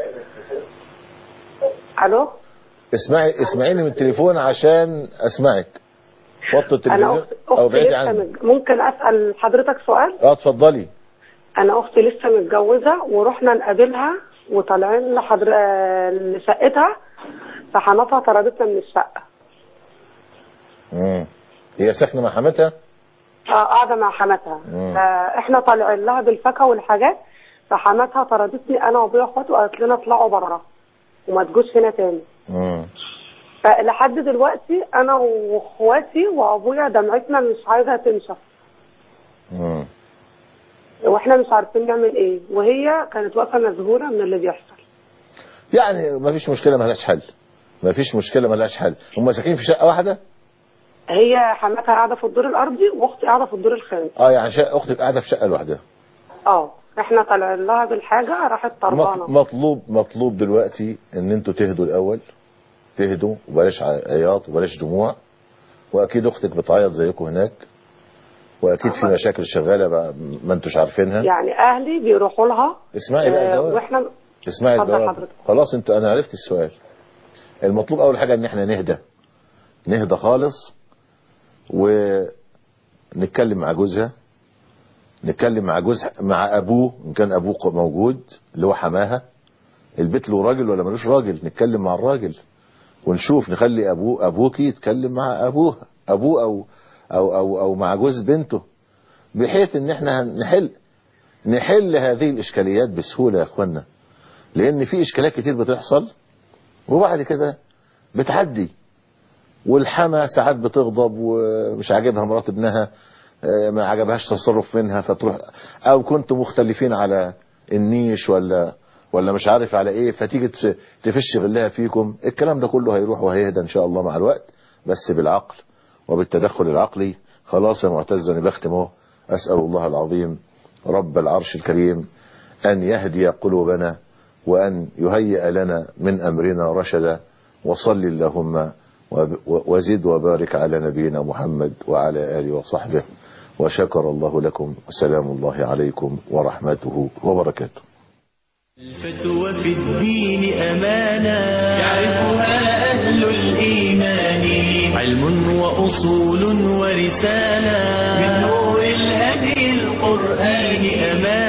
الو اسمعي اسمعيني من التليفون عشان اسمعك وطي انا التلفزيون أخت- او اختي بعيدي لسه عني متج... ممكن اسال حضرتك سؤال اه اتفضلي انا اختي لسه متجوزه ورحنا نقابلها وطالعين لحضر آه، لشقتها فحماتها طردتنا من الشقه مم. هي ساكنه مع حماتها آه، قاعده مع حماتها مم. فاحنا طالعين لها بالفاكهه والحاجات فحماتها طردتني انا وابويا واخواتي وقالت لنا اطلعوا بره وما تجوش هنا تاني مم. فلحد دلوقتي انا واخواتي وابويا دمعتنا مش عايزه تنشف مم. واحنا مش عارفين نعمل ايه وهي كانت واقفه مذهوله من اللي بيحصل يعني ما فيش مشكله ملهاش حل ما فيش مشكله ملهاش حل هم ساكنين في شقه واحده هي حماتها قاعده في الدور الارضي واختي قاعده في الدور الخامس اه يعني شقة اختك قاعده في شقه لوحدها اه احنا طالعين لها بالحاجه راحت مط- طردانه مطلوب مطلوب دلوقتي ان انتوا تهدوا الاول تهدوا وبلاش عياط وبلاش دموع واكيد اختك بتعيط زيكم هناك واكيد في مشاكل شغاله بقى ما انتوش عارفينها يعني اهلي بيروحوا لها اسمعي بقى آه، الجواب واحنا اسمعي اتفضل الجواب حضرتك. خلاص انت انا عرفت السؤال المطلوب اول حاجه ان احنا نهدى نهدى خالص ونتكلم مع جوزها نتكلم مع جوز مع ابوه ان كان ابوه موجود اللي هو حماها البيت له راجل ولا ملوش راجل نتكلم مع الراجل ونشوف نخلي ابوه ابوك يتكلم مع ابوها ابوه او او او او مع جوز بنته بحيث ان احنا نحل نحل هذه الاشكاليات بسهوله يا اخوانا لان في اشكاليات كتير بتحصل وبعد كده بتعدي والحما ساعات بتغضب ومش عاجبها مرات ابنها آه، ما عجبهاش تصرف منها فتروح او كنتوا مختلفين على النيش ولا ولا مش عارف على ايه فتيجي تف- تفش غلها فيكم الكلام ده كله هيروح وهيهدى ان شاء الله مع الوقت بس بالعقل وبالتدخل العقلي خلاص يا معتز انا بختم اهو اسال الله العظيم رب العرش الكريم ان يهدي قلوبنا وان يهيئ لنا من امرنا رشدا وصل اللهم وب- وزد وبارك على نبينا محمد وعلى اله وصحبه وشكر الله لكم وسلام الله عليكم ورحمته وبركاته الفتوى في الدين أمانة يعرفها أهل الإيمان علم وأصول ورسالة من نور الهدي القرآن أمانة